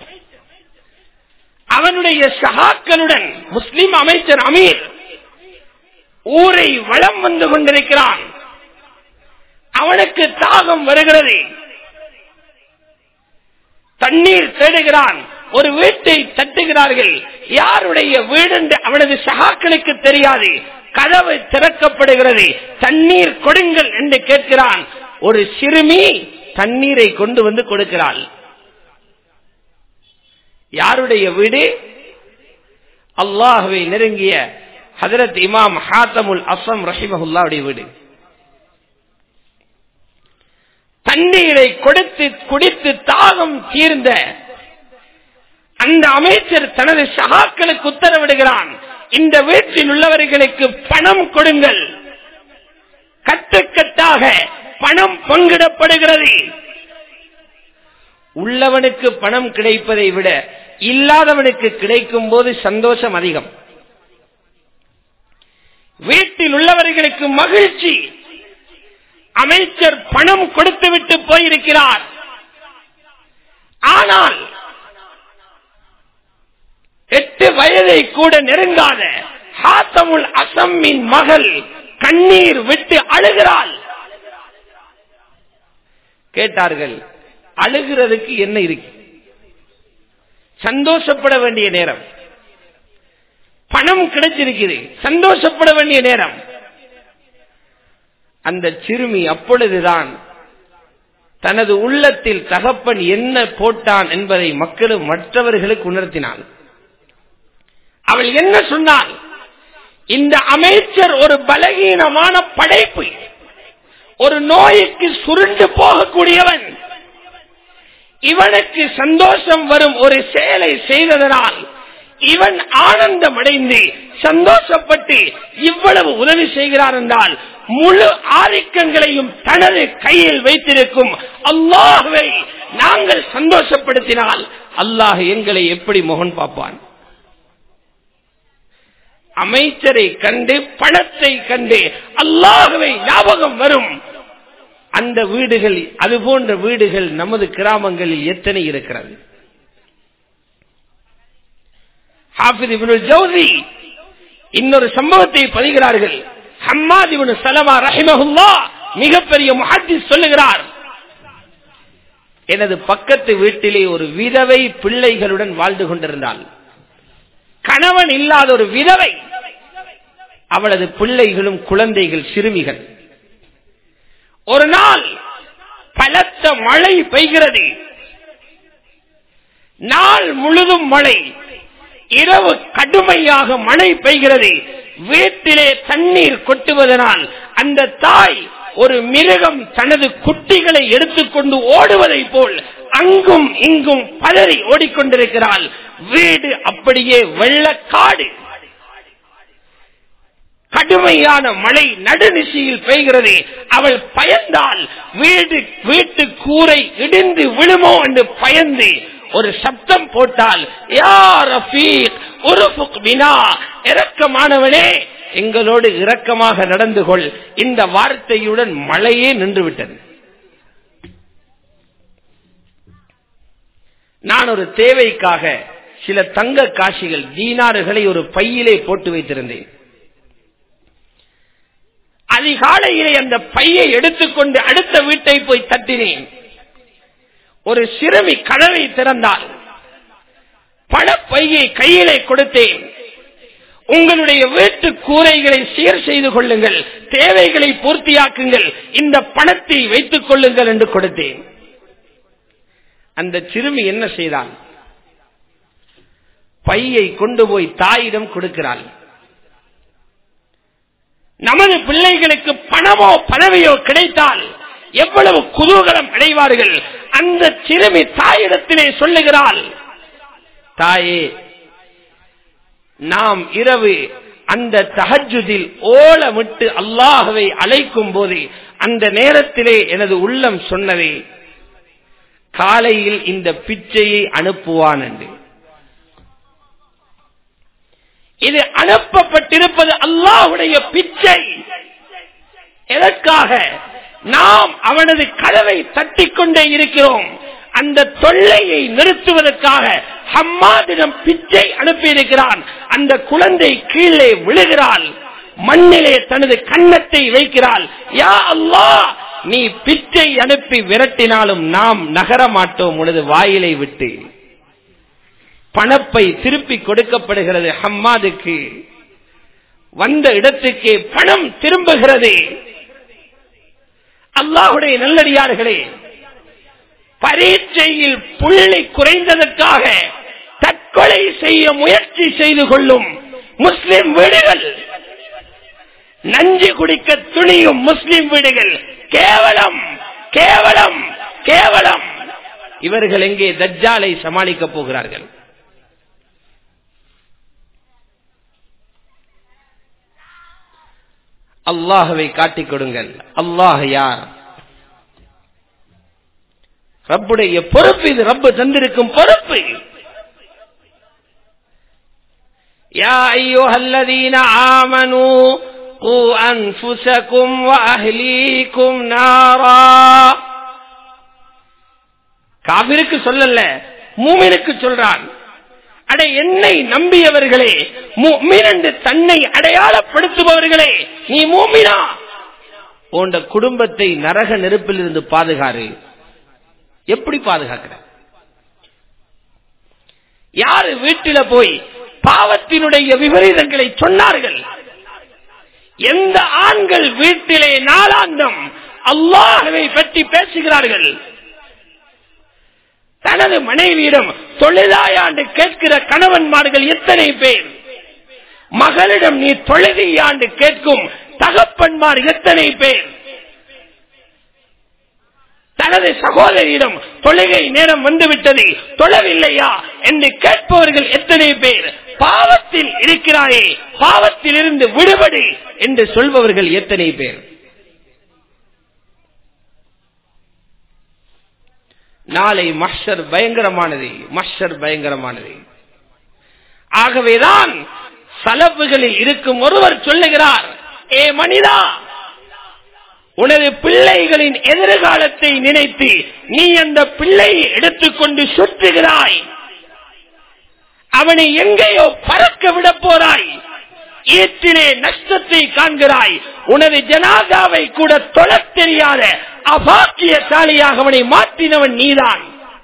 அவனுடைய சகாக்களுடன் முஸ்லிம் அமைச்சர் அமீர் ஊரை வளம் வந்து கொண்டிருக்கிறான் அவனுக்கு தாகம் வருகிறது தண்ணீர் தேடுகிறான் ஒரு வீட்டை தட்டுகிறார்கள் யாருடைய வீடு என்று அவனது சகாக்களுக்கு தெரியாது கதவு திறக்கப்படுகிறது தண்ணீர் கொடுங்கள் என்று கேட்கிறான் ஒரு சிறுமி தண்ணீரை கொண்டு வந்து கொடுக்கிறாள் யாருடைய வீடு அல்லாஹுவை நெருங்கிய ஹதரத் இமாம் ஹாத்தமுல் அசம் ரஹிமஹுல்லாவுடைய வீடு தண்ணீரை கொடுத்து குடித்து தாகம் தீர்ந்த அந்த அமைச்சர் தனது சகாக்களுக்கு உத்தரவிடுகிறான் இந்த வீட்டில் உள்ளவர்களுக்கு பணம் கொடுங்கள் கட்டுக்கட்டாக பணம் பங்கிடப்படுகிறது உள்ளவனுக்கு பணம் கிடைப்பதை விட இல்லாதவனுக்கு கிடைக்கும் போது சந்தோஷம் அதிகம் வீட்டில் உள்ளவர்களுக்கு மகிழ்ச்சி அமைச்சர் பணம் கொடுத்து விட்டு போயிருக்கிறார் ஆனால் எட்டு வயதை கூட நெருங்காத ஹாத்தமுல் அசம்மின் மகள் கண்ணீர் விட்டு அழுகிறாள் கேட்டார்கள் அழுகிறதுக்கு என்ன இருக்கு சந்தோஷப்பட வேண்டிய நேரம் பணம் கிடைச்சிருக்குது சந்தோஷப்பட வேண்டிய நேரம் அந்த சிறுமி அப்பொழுதுதான் தனது உள்ளத்தில் தகப்பன் என்ன போட்டான் என்பதை மக்களும் மற்றவர்களுக்கு உணர்த்தினாள் அவள் என்ன சொன்னாள் இந்த அமைச்சர் ஒரு பலகீனமான படைப்பு ஒரு நோய்க்கு சுருண்டு போகக்கூடியவன் இவனுக்கு சந்தோஷம் வரும் ஒரு செயலை செய்ததனால் இவன் ஆனந்தம் அடைந்து சந்தோஷப்பட்டு இவ்வளவு உதவி செய்கிறார் என்றால் முழு ஆதிக்கங்களையும் தனது கையில் வைத்திருக்கும் அல்லாஹுவை நாங்கள் சந்தோஷப்படுத்தினால் அல்லாஹ் எங்களை எப்படி முகன் பார்ப்பான் அமைச்சரை கண்டு பணத்தை கண்டு அல்லாஹுவை ஞாபகம் வரும் அந்த வீடுகள் அது போன்ற வீடுகள் நமது கிராமங்களில் எத்தனை இருக்கிறது ஜவுதி இன்னொரு சம்பவத்தை பதிகிறார்கள் ஹம்மாதிபுன் சலமா ரஹிமஹுல்லா மிகப்பெரிய முஹத்தி சொல்லுகிறார் எனது பக்கத்து வீட்டிலே ஒரு விதவை பிள்ளைகளுடன் வாழ்ந்து கொண்டிருந்தாள் கணவன் இல்லாத ஒரு விதவை அவளது பிள்ளைகளும் குழந்தைகள் சிறுமிகள் ஒரு நாள் பலத்த மழை பெய்கிறது நாள் முழுதும் மழை இரவு கடுமையாக மழை பெய்கிறது வீட்டிலே தண்ணீர் கொட்டுவதனால் அந்த தாய் ஒரு மிருகம் தனது குட்டிகளை எடுத்துக்கொண்டு ஓடுவதை போல் அங்கும் இங்கும் பதறி ஓடிக்கொண்டிருக்கிறாள் வீடு அப்படியே வெள்ளக்காடு கடுமையான மழை நடுநிசையில் பெய்கிறது அவள் பயந்தால் வீடு வீட்டு கூரை இடிந்து விழுமோ என்று பயந்து ஒரு சப்தம் போட்டால் யார் இரக்கமானவனே எங்களோடு இரக்கமாக நடந்து கொள் இந்த வார்த்தையுடன் மழையே நின்றுவிட்டது நான் ஒரு தேவைக்காக சில தங்க காட்சிகள் தீனாறுகளை ஒரு பையிலே போட்டு வைத்திருந்தேன் அதிகாலையிலே அந்த பையை எடுத்துக்கொண்டு அடுத்த வீட்டை போய் தட்டினேன் ஒரு சிறுமி கதவை திறந்தால் பணப்பையை கையிலே கொடுத்தேன் உங்களுடைய வீட்டு கூரைகளை சீர் செய்து கொள்ளுங்கள் தேவைகளை பூர்த்தியாக்குங்கள் இந்த பணத்தை வைத்துக் கொள்ளுங்கள் என்று கொடுத்தேன் அந்த சிறுமி என்ன செய்தால் பையை கொண்டு போய் தாயிடம் கொடுக்கிறாள் நமது பிள்ளைகளுக்கு பணமோ பதவியோ கிடைத்தால் எவ்வளவு குதூகலம் அடைவார்கள் அந்த சிறுமி தாயிடத்திலே சொல்லுகிறாள் தாயே நாம் இரவு அந்த தஹஜுதில் ஓலமிட்டு அல்லாஹவை அழைக்கும் போது அந்த நேரத்திலே எனது உள்ளம் சொன்னதே காலையில் இந்த பிச்சையை அனுப்புவான் என்று இது அனுப்பப்பட்டிருப்பது அல்லாஹுடைய பிச்சை எதற்காக நாம் அவனது கதவை தட்டிக் கொண்டே இருக்கிறோம் அந்த தொல்லையை நிறுத்துவதற்காக ஹம்மாதிடம் பிச்சை அனுப்பியிருக்கிறான் அந்த குழந்தை கீழே விழுகிறாள் மண்ணிலே தனது கன்னத்தை வைக்கிறாள் யா அல்லா நீ பிச்சை அனுப்பி விரட்டினாலும் நாம் நகர மாட்டோம் உனது வாயிலை விட்டு பணப்பை திருப்பி கொடுக்கப்படுகிறது ஹம்மாதுக்கு வந்த இடத்துக்கு பணம் திரும்புகிறது அல்லாஹுடைய நல்லடியார்களே பரீட்சையில் புள்ளி குறைந்ததற்காக தற்கொலை செய்ய முயற்சி செய்து கொள்ளும் முஸ்லிம் வீடுகள் நஞ்சு குடிக்க துணியும் முஸ்லிம் வீடுகள் கேவலம் கேவலம் கேவலம் இவர்கள் எங்கே தஜ்ஜாலை சமாளிக்கப் போகிறார்கள் அல்லாஹவை காட்டிக் கொடுங்கள் அல்லாஹ் யார் ரப்புடைய பொறுப்பு இது ரப்பு தந்திருக்கும் பொறுப்பு يا أيها الذين آمنوا قوا أنفسكم وأهليكم نارا காவிருக்கு சொல்லல மூமினுக்கு சொல்றான் அடை என்னை நம்பியவர்களே என்று தன்னை அடையாளப்படுத்துபவர்களே நீ மூமினா உண்ட குடும்பத்தை நரக நெருப்பில் இருந்து பாதுகாரு எப்படி பாதுகாக்கிற யாரு வீட்டில போய் பாவத்தினுடைய விபரீதங்களை சொன்னார்கள் எந்த ஆண்கள் வீட்டிலே நாளாந்தம் அல்லாஹவை பற்றி பேசுகிறார்கள் தனது மனைவியிடம் தொழிலாயாண்டு கேட்கிற கணவன்மார்கள் எத்தனை பேர் மகளிடம் நீ தொழுகையாண்டு கேட்கும் தகப்பன்மார் எத்தனை பேர் தனது சகோதரியிடம் தொழுகை நேரம் வந்துவிட்டது தொழவில்லையா என்று கேட்பவர்கள் எத்தனை பேர் பாவத்தில் இருக்கிறாயே பாவத்தில் இருந்து விடுபடு என்று சொல்பவர்கள் எத்தனை பேர் நாளை மஷர் பயங்கரமானது மஷர் பயங்கரமானது ஆகவேதான் சலப்புகளில் இருக்கும் ஒருவர் சொல்லுகிறார் ஏ மனிதா உனது பிள்ளைகளின் எதிர்காலத்தை நினைத்து நீ அந்த பிள்ளையை எடுத்துக்கொண்டு சுற்றுகிறாய் அவனை எங்கேயோ பறக்க விட போறாய் ஈட்டிலே நஷ்டத்தை காண்கிறாய் உனது ஜனாதாவை கூட தொழத் தெரியாத அபாக்கியசாலியாக அவனை மாற்றினவன் நீதான்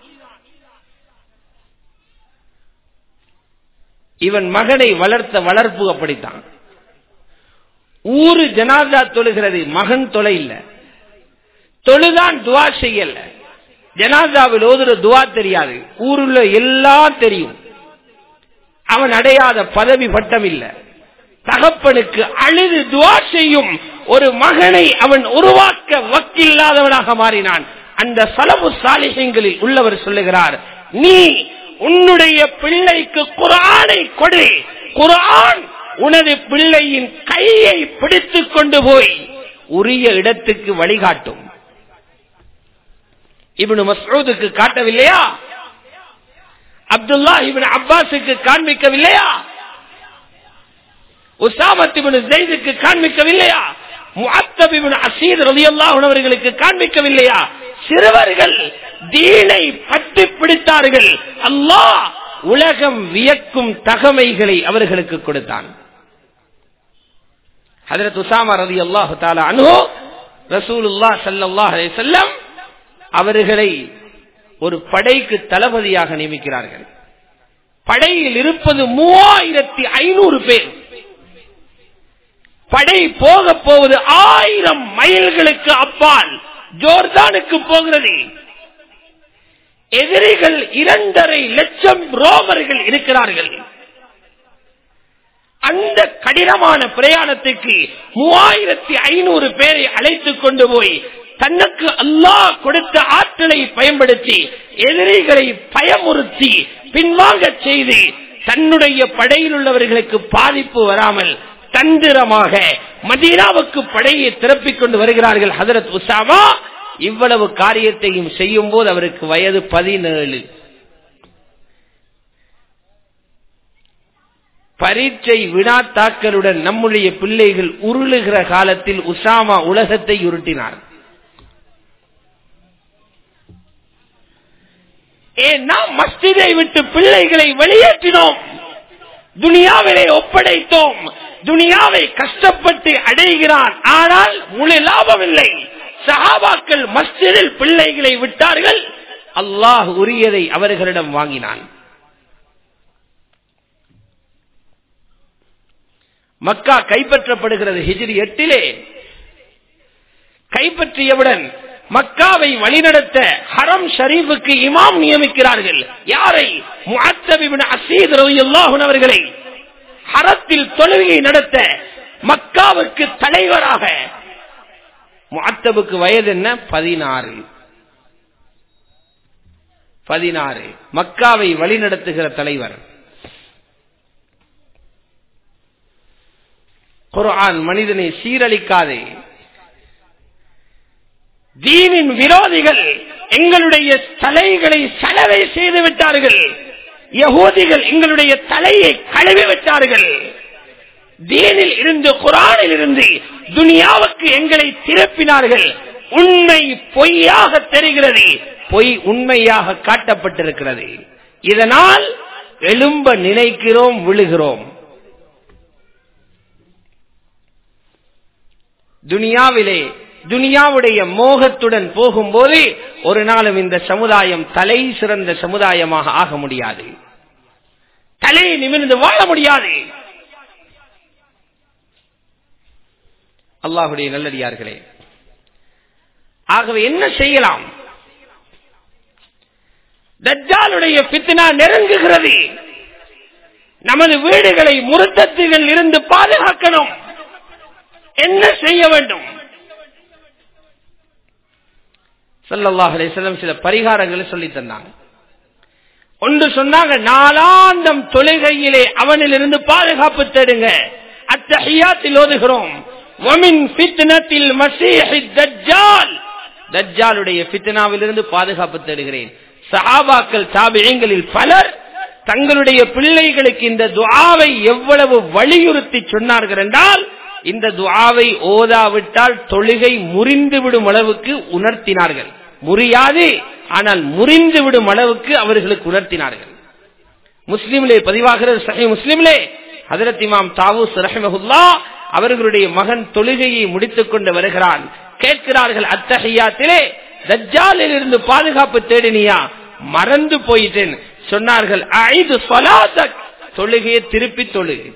இவன் மகனை வளர்த்த வளர்ப்பு அப்படித்தான் ஊரு ஜனாதா தொழுகிறது மகன் தொலை இல்ல தொழுதான் துவா செய்யல ஜனாதாவில் ஓதுற துவா தெரியாது ஊருள்ள எல்லாம் தெரியும் அவன் அடையாத பதவி பட்டம் இல்ல தகப்பனுக்கு அழுது துவா செய்யும் ஒரு மகனை அவன் உருவாக்க வக்கில்லாதவனாக மாறினான் அந்த சலபு சாலிகங்களில் உள்ளவர் சொல்லுகிறார் நீ உன்னுடைய பிள்ளைக்கு குரானை கொடு குரான் உனது பிள்ளையின் கையை பிடித்துக் கொண்டு போய் உரிய இடத்துக்கு வழிகாட்டும் இவனு மசூதுக்கு காட்டவில்லையா அப்துல்லா இவன் அப்பாஸுக்கு காண்பிக்கவில்லையா உசாமத்திபுன் ஜெயிதுக்கு காண்பிக்கவில்லையா முஅத்தபிபுன் அசீத் ரலியல்லாஹு அவர்களுக்கு காண்பிக்கவில்லையா சிறுவர்கள் தீனை பற்றி பிடித்தார்கள் அல்லாஹ் உலகம் வியக்கும் தகமைகளை அவர்களுக்கு கொடுத்தான் ஹதரத் உசாமா ரதி அல்லாஹு தாலா அனு ரசூலுல்லா சல்லாஹ் செல்லம் அவர்களை ஒரு படைக்கு தளபதியாக நியமிக்கிறார்கள் படையில் இருப்பது மூவாயிரத்தி ஐநூறு பேர் படை போக போவது ஆயிரம் மைல்களுக்கு அப்பால் ஜோர்தானுக்கு போகிறது எதிரிகள் இரண்டரை லட்சம் ரோமர்கள் இருக்கிறார்கள் அந்த கடினமான பிரயாணத்துக்கு மூவாயிரத்தி ஐநூறு பேரை அழைத்துக் கொண்டு போய் தனக்கு அல்லாஹ் கொடுத்த ஆற்றலை பயன்படுத்தி எதிரிகளை பயமுறுத்தி பின்வாங்க செய்து தன்னுடைய படையில் உள்ளவர்களுக்கு பாதிப்பு வராமல் தந்திரமாக மதீனாவுக்கு படையை திறப்பிக் கொண்டு வருகிறார்கள் ஹதரத் உசாமா இவ்வளவு காரியத்தையும் செய்யும் போது அவருக்கு வயது பதினேழு பரீட்சை வினாத்தாக்களுடன் நம்முடைய பிள்ளைகள் உருளுகிற காலத்தில் உசாமா உலகத்தை உருட்டினார் ஏன் நாம் மஸ்திதை விட்டு பிள்ளைகளை வெளியேற்றினோம் துனியாவிலே ஒப்படைத்தோம் துனியாவை கஷ்டப்பட்டு அடைகிறான் ஆனால் முழு லாபம் இல்லை சஹாபாக்கள் மஸ்ஜிதில் பிள்ளைகளை விட்டார்கள் அல்லாஹ் உரியதை அவர்களிடம் வாங்கினான் மக்கா கைப்பற்றப்படுகிறது ஹிஜ்ரி எட்டிலே கைப்பற்றியவுடன் மக்காவை வழிநடத்த ஹரம் ஷரீஃபுக்கு இமாம் நியமிக்கிறார்கள் யாரை முஅத்தபிபின் அசீத் ரலியல்லாஹு அவர்களை ஹரத்தில் தொழுகை நடத்த மக்காவுக்கு தலைவராக முஅத்தபுக்கு வயது என்ன பதினாறு பதினாறு மக்காவை வழிநடத்துகிற தலைவர் குர்ஆன் மனிதனை சீரழிக்காதே தீனின் விரோதிகள் எங்களுடைய தலைகளை சலவை செய்து விட்டார்கள் யகூதிகள் எங்களுடைய தலையை கழுவி விட்டார்கள் தீனில் இருந்து குரானில் இருந்து துனியாவுக்கு எங்களை திருப்பினார்கள் உண்மை பொய்யாக தெரிகிறது பொய் உண்மையாக காட்டப்பட்டிருக்கிறது இதனால் எழும்ப நினைக்கிறோம் விழுகிறோம் துனியாவிலே துனியாவுடைய மோகத்துடன் போகும்போது ஒரு நாளும் இந்த சமுதாயம் தலை சிறந்த சமுதாயமாக ஆக முடியாது தலையை நிமிர்ந்து வாழ முடியாது அல்லாஹுடைய நல்லடியார்களே ஆகவே என்ன செய்யலாம் தஜ்ஜாலுடைய பித்னா நெருங்குகிறது நமது வீடுகளை முருத்தத்துகள் இருந்து பாதுகாக்கணும் என்ன செய்ய வேண்டும் சல்லல்லாஹ் அலைஹிஸ்ஸலாம் சில பரிகாரங்களை சொல்லி தந்தாங்க ஒன்று சொன்னாங்க நாளாந்தம் தொழுகையிலே அவனிலிருந்து பாதுகாப்பு தேடுங்க அத்தஹியாத்தில் ஓதுகிறோம் வமின் ஃபித்னத்தில் மஸீஹி தஜ்ஜால் தஜ்ஜாலுடைய ஃபித்னாவிலிருந்து பாதுகாப்பு தேடுகிறேன் சஹாபாக்கள் தாபியங்களில் பலர் தங்களுடைய பிள்ளைகளுக்கு இந்த துஆவை எவ்வளவு வலியுறுத்தி சொன்னார்கள் என்றால் இந்த துஆவை ஓதாவிட்டால் தொழுகை முறிந்து விடும் அளவுக்கு உணர்த்தினார்கள் முறியாது ஆனால் முறிந்து விடும் அளவுக்கு அவர்களுக்கு உணர்த்தினார்கள் முஸ்லிம்லே பதிவாகிறது சஹி முஸ்லிம்லே ஹதரத் இமாம் தாவூஸ் ரஹமஹுல்லா அவர்களுடைய மகன் தொழுகையை முடித்துக் கொண்டு வருகிறான் கேட்கிறார்கள் அத்தகையாத்திலே தஜ்ஜாலில் இருந்து பாதுகாப்பு தேடினியா மறந்து போயிட்டேன் சொன்னார்கள் ஐது சொலாதக் தொழுகையை திருப்பி தொழுகு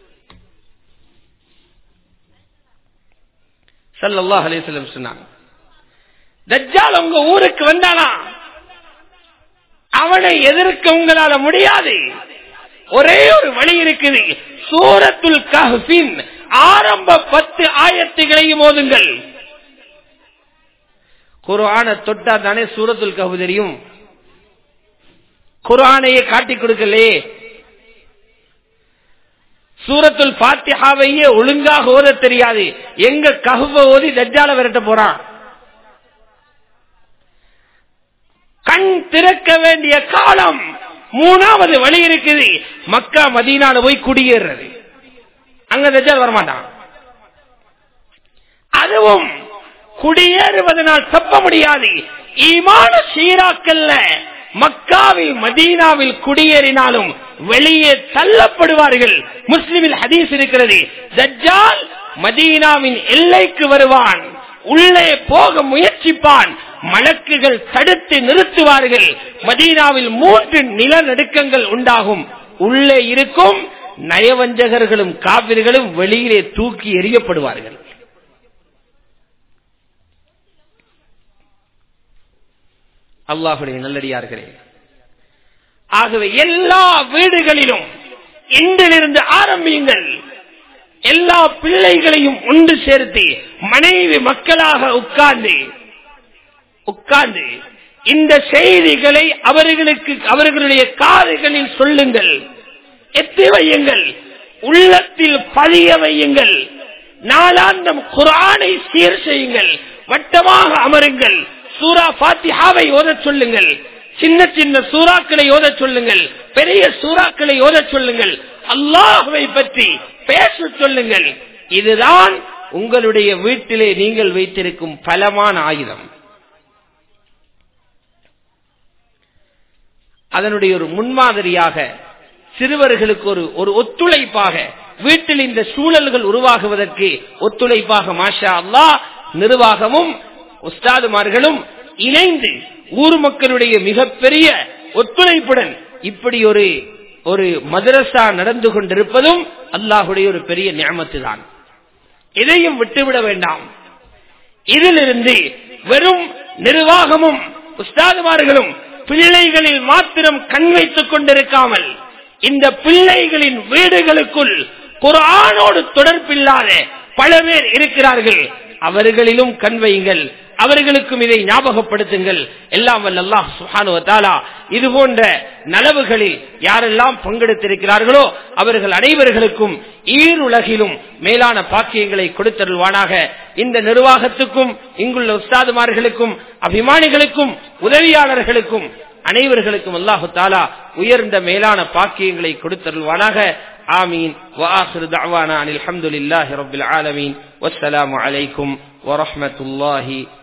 சல்லல்லாஹ் அலைஹிஸ்ஸலாம் சொன்னாங்க தஜ்ஜால் உங்க ஊருக்கு வந்தானா அவனை எதிர்க்க உங்களால முடியாது ஒரே ஒரு வழி இருக்குது சூரத்துல் கஹ்பின் ஆரம்ப பத்து ஆயத்துகளையும் ஓதுங்கள் குர்ஆன தொட்டா தானே சூரத்துல் கஹ் தெரியும் குர்ஆனையே காட்டி கொடுக்கலே சூரத்துல் பாத்தியாவையே ஒழுங்காக ஓத தெரியாது எங்க கஹுவ ஓதி தஜ்ஜால விரட்ட போறான் கண் திறக்க வேண்டிய காலம் மூணாவது வழி இருக்குது மக்கா மதீனால போய் குடியேறது அங்க தஜ்ஜால் வரமாட்டான் அதுவும் குடியேறுவதனால் தப்ப முடியாது ஈமான சீராக்கல்ல மக்காவில் மதீனாவில் குடியேறினாலும் வெளியே தள்ளப்படுவார்கள் முஸ்லிமில் ஹதீஸ் இருக்கிறது தஜ்ஜால் மதீனாவின் எல்லைக்கு வருவான் உள்ளே போக முயற்சிப்பான் மலக்குகள் தடுத்து நிறுத்துவார்கள் மதீனாவில் மூன்று நிலநடுக்கங்கள் உண்டாகும் உள்ளே இருக்கும் நயவஞ்சகர்களும் காவிர்களும் வெளியிலே தூக்கி எறியப்படுவார்கள் அல்லாஹுடைய நல்லடியார்களே ஆகவே எல்லா வீடுகளிலும் இன்றிலிருந்து ஆரம்பியுங்கள் எல்லா பிள்ளைகளையும் ஒன்று சேர்த்து மனைவி மக்களாக உட்கார்ந்து உட்கார்ந்து இந்த செய்திகளை அவர்களுக்கு அவர்களுடைய காதுகளில் சொல்லுங்கள் எத்தி வையுங்கள் உள்ளத்தில் பதிய வையுங்கள் நாளாந்தம் குரானை சீர் செய்யுங்கள் வட்டமாக அமருங்கள் சூரா பாத்திஹாவை ஓதச் சொல்லுங்கள் சின்ன சின்ன சூறாக்களை ஓதச் சொல்லுங்கள் பெரிய சூறாக்களை ஓதச் சொல்லுங்கள் அல்லாஹுவை பற்றி பேச சொல்லுங்கள் இதுதான் உங்களுடைய வீட்டிலே நீங்கள் வைத்திருக்கும் பலமான ஆயுதம் அதனுடைய ஒரு முன்மாதிரியாக சிறுவர்களுக்கு ஒரு ஒரு ஒத்துழைப்பாக வீட்டில் இந்த சூழல்கள் உருவாகுவதற்கு ஒத்துழைப்பாக மாஷா அல்லா நிர்வாகமும் உஸ்தாதுமார்களும் இணைந்து ஊர் மக்களுடைய மிகப்பெரிய ஒத்துழைப்புடன் இப்படி ஒரு ஒரு மதரசா நடந்து கொண்டிருப்பதும் அல்லாஹுடைய ஒரு பெரிய ஞாபகத்து தான் இதையும் விட்டுவிட வேண்டாம் இதிலிருந்து வெறும் நிர்வாகமும் உஸ்தாதுமார்களும் பிள்ளைகளில் மாத்திரம் கண் வைத்துக் கொண்டிருக்காமல் இந்த பிள்ளைகளின் வீடுகளுக்குள் குரானோடு தொடர்பில்லாத பல பேர் இருக்கிறார்கள் அவர்களிலும் கண் வையுங்கள் அவர்களுக்கும் இதை ஞாபகப்படுத்துங்கள் எல்லாம் வல்ல அல்லாஹ் சுஹானுவத்தாலா இது போன்ற நலவுகளில் யாரெல்லாம் பங்கெடுத்திருக்கிறார்களோ அவர்கள் அனைவர்களுக்கும் ஈருலகிலும் மேலான பாக்கியங்களை கொடுத்தருள்வானாக இந்த நிர்வாகத்துக்கும் இங்குள்ள உஸ்தாதுமார்களுக்கும் அபிமானிகளுக்கும் உதவியாளர்களுக்கும் அனைவர்களுக்கும் அல்லாஹு தாலா உயர்ந்த மேலான பாக்கியங்களை கொடுத்தருள்வானாக آمين وآخر دعوانا عن الحمد لله رب العالمين والسلام عليكم ورحمة الله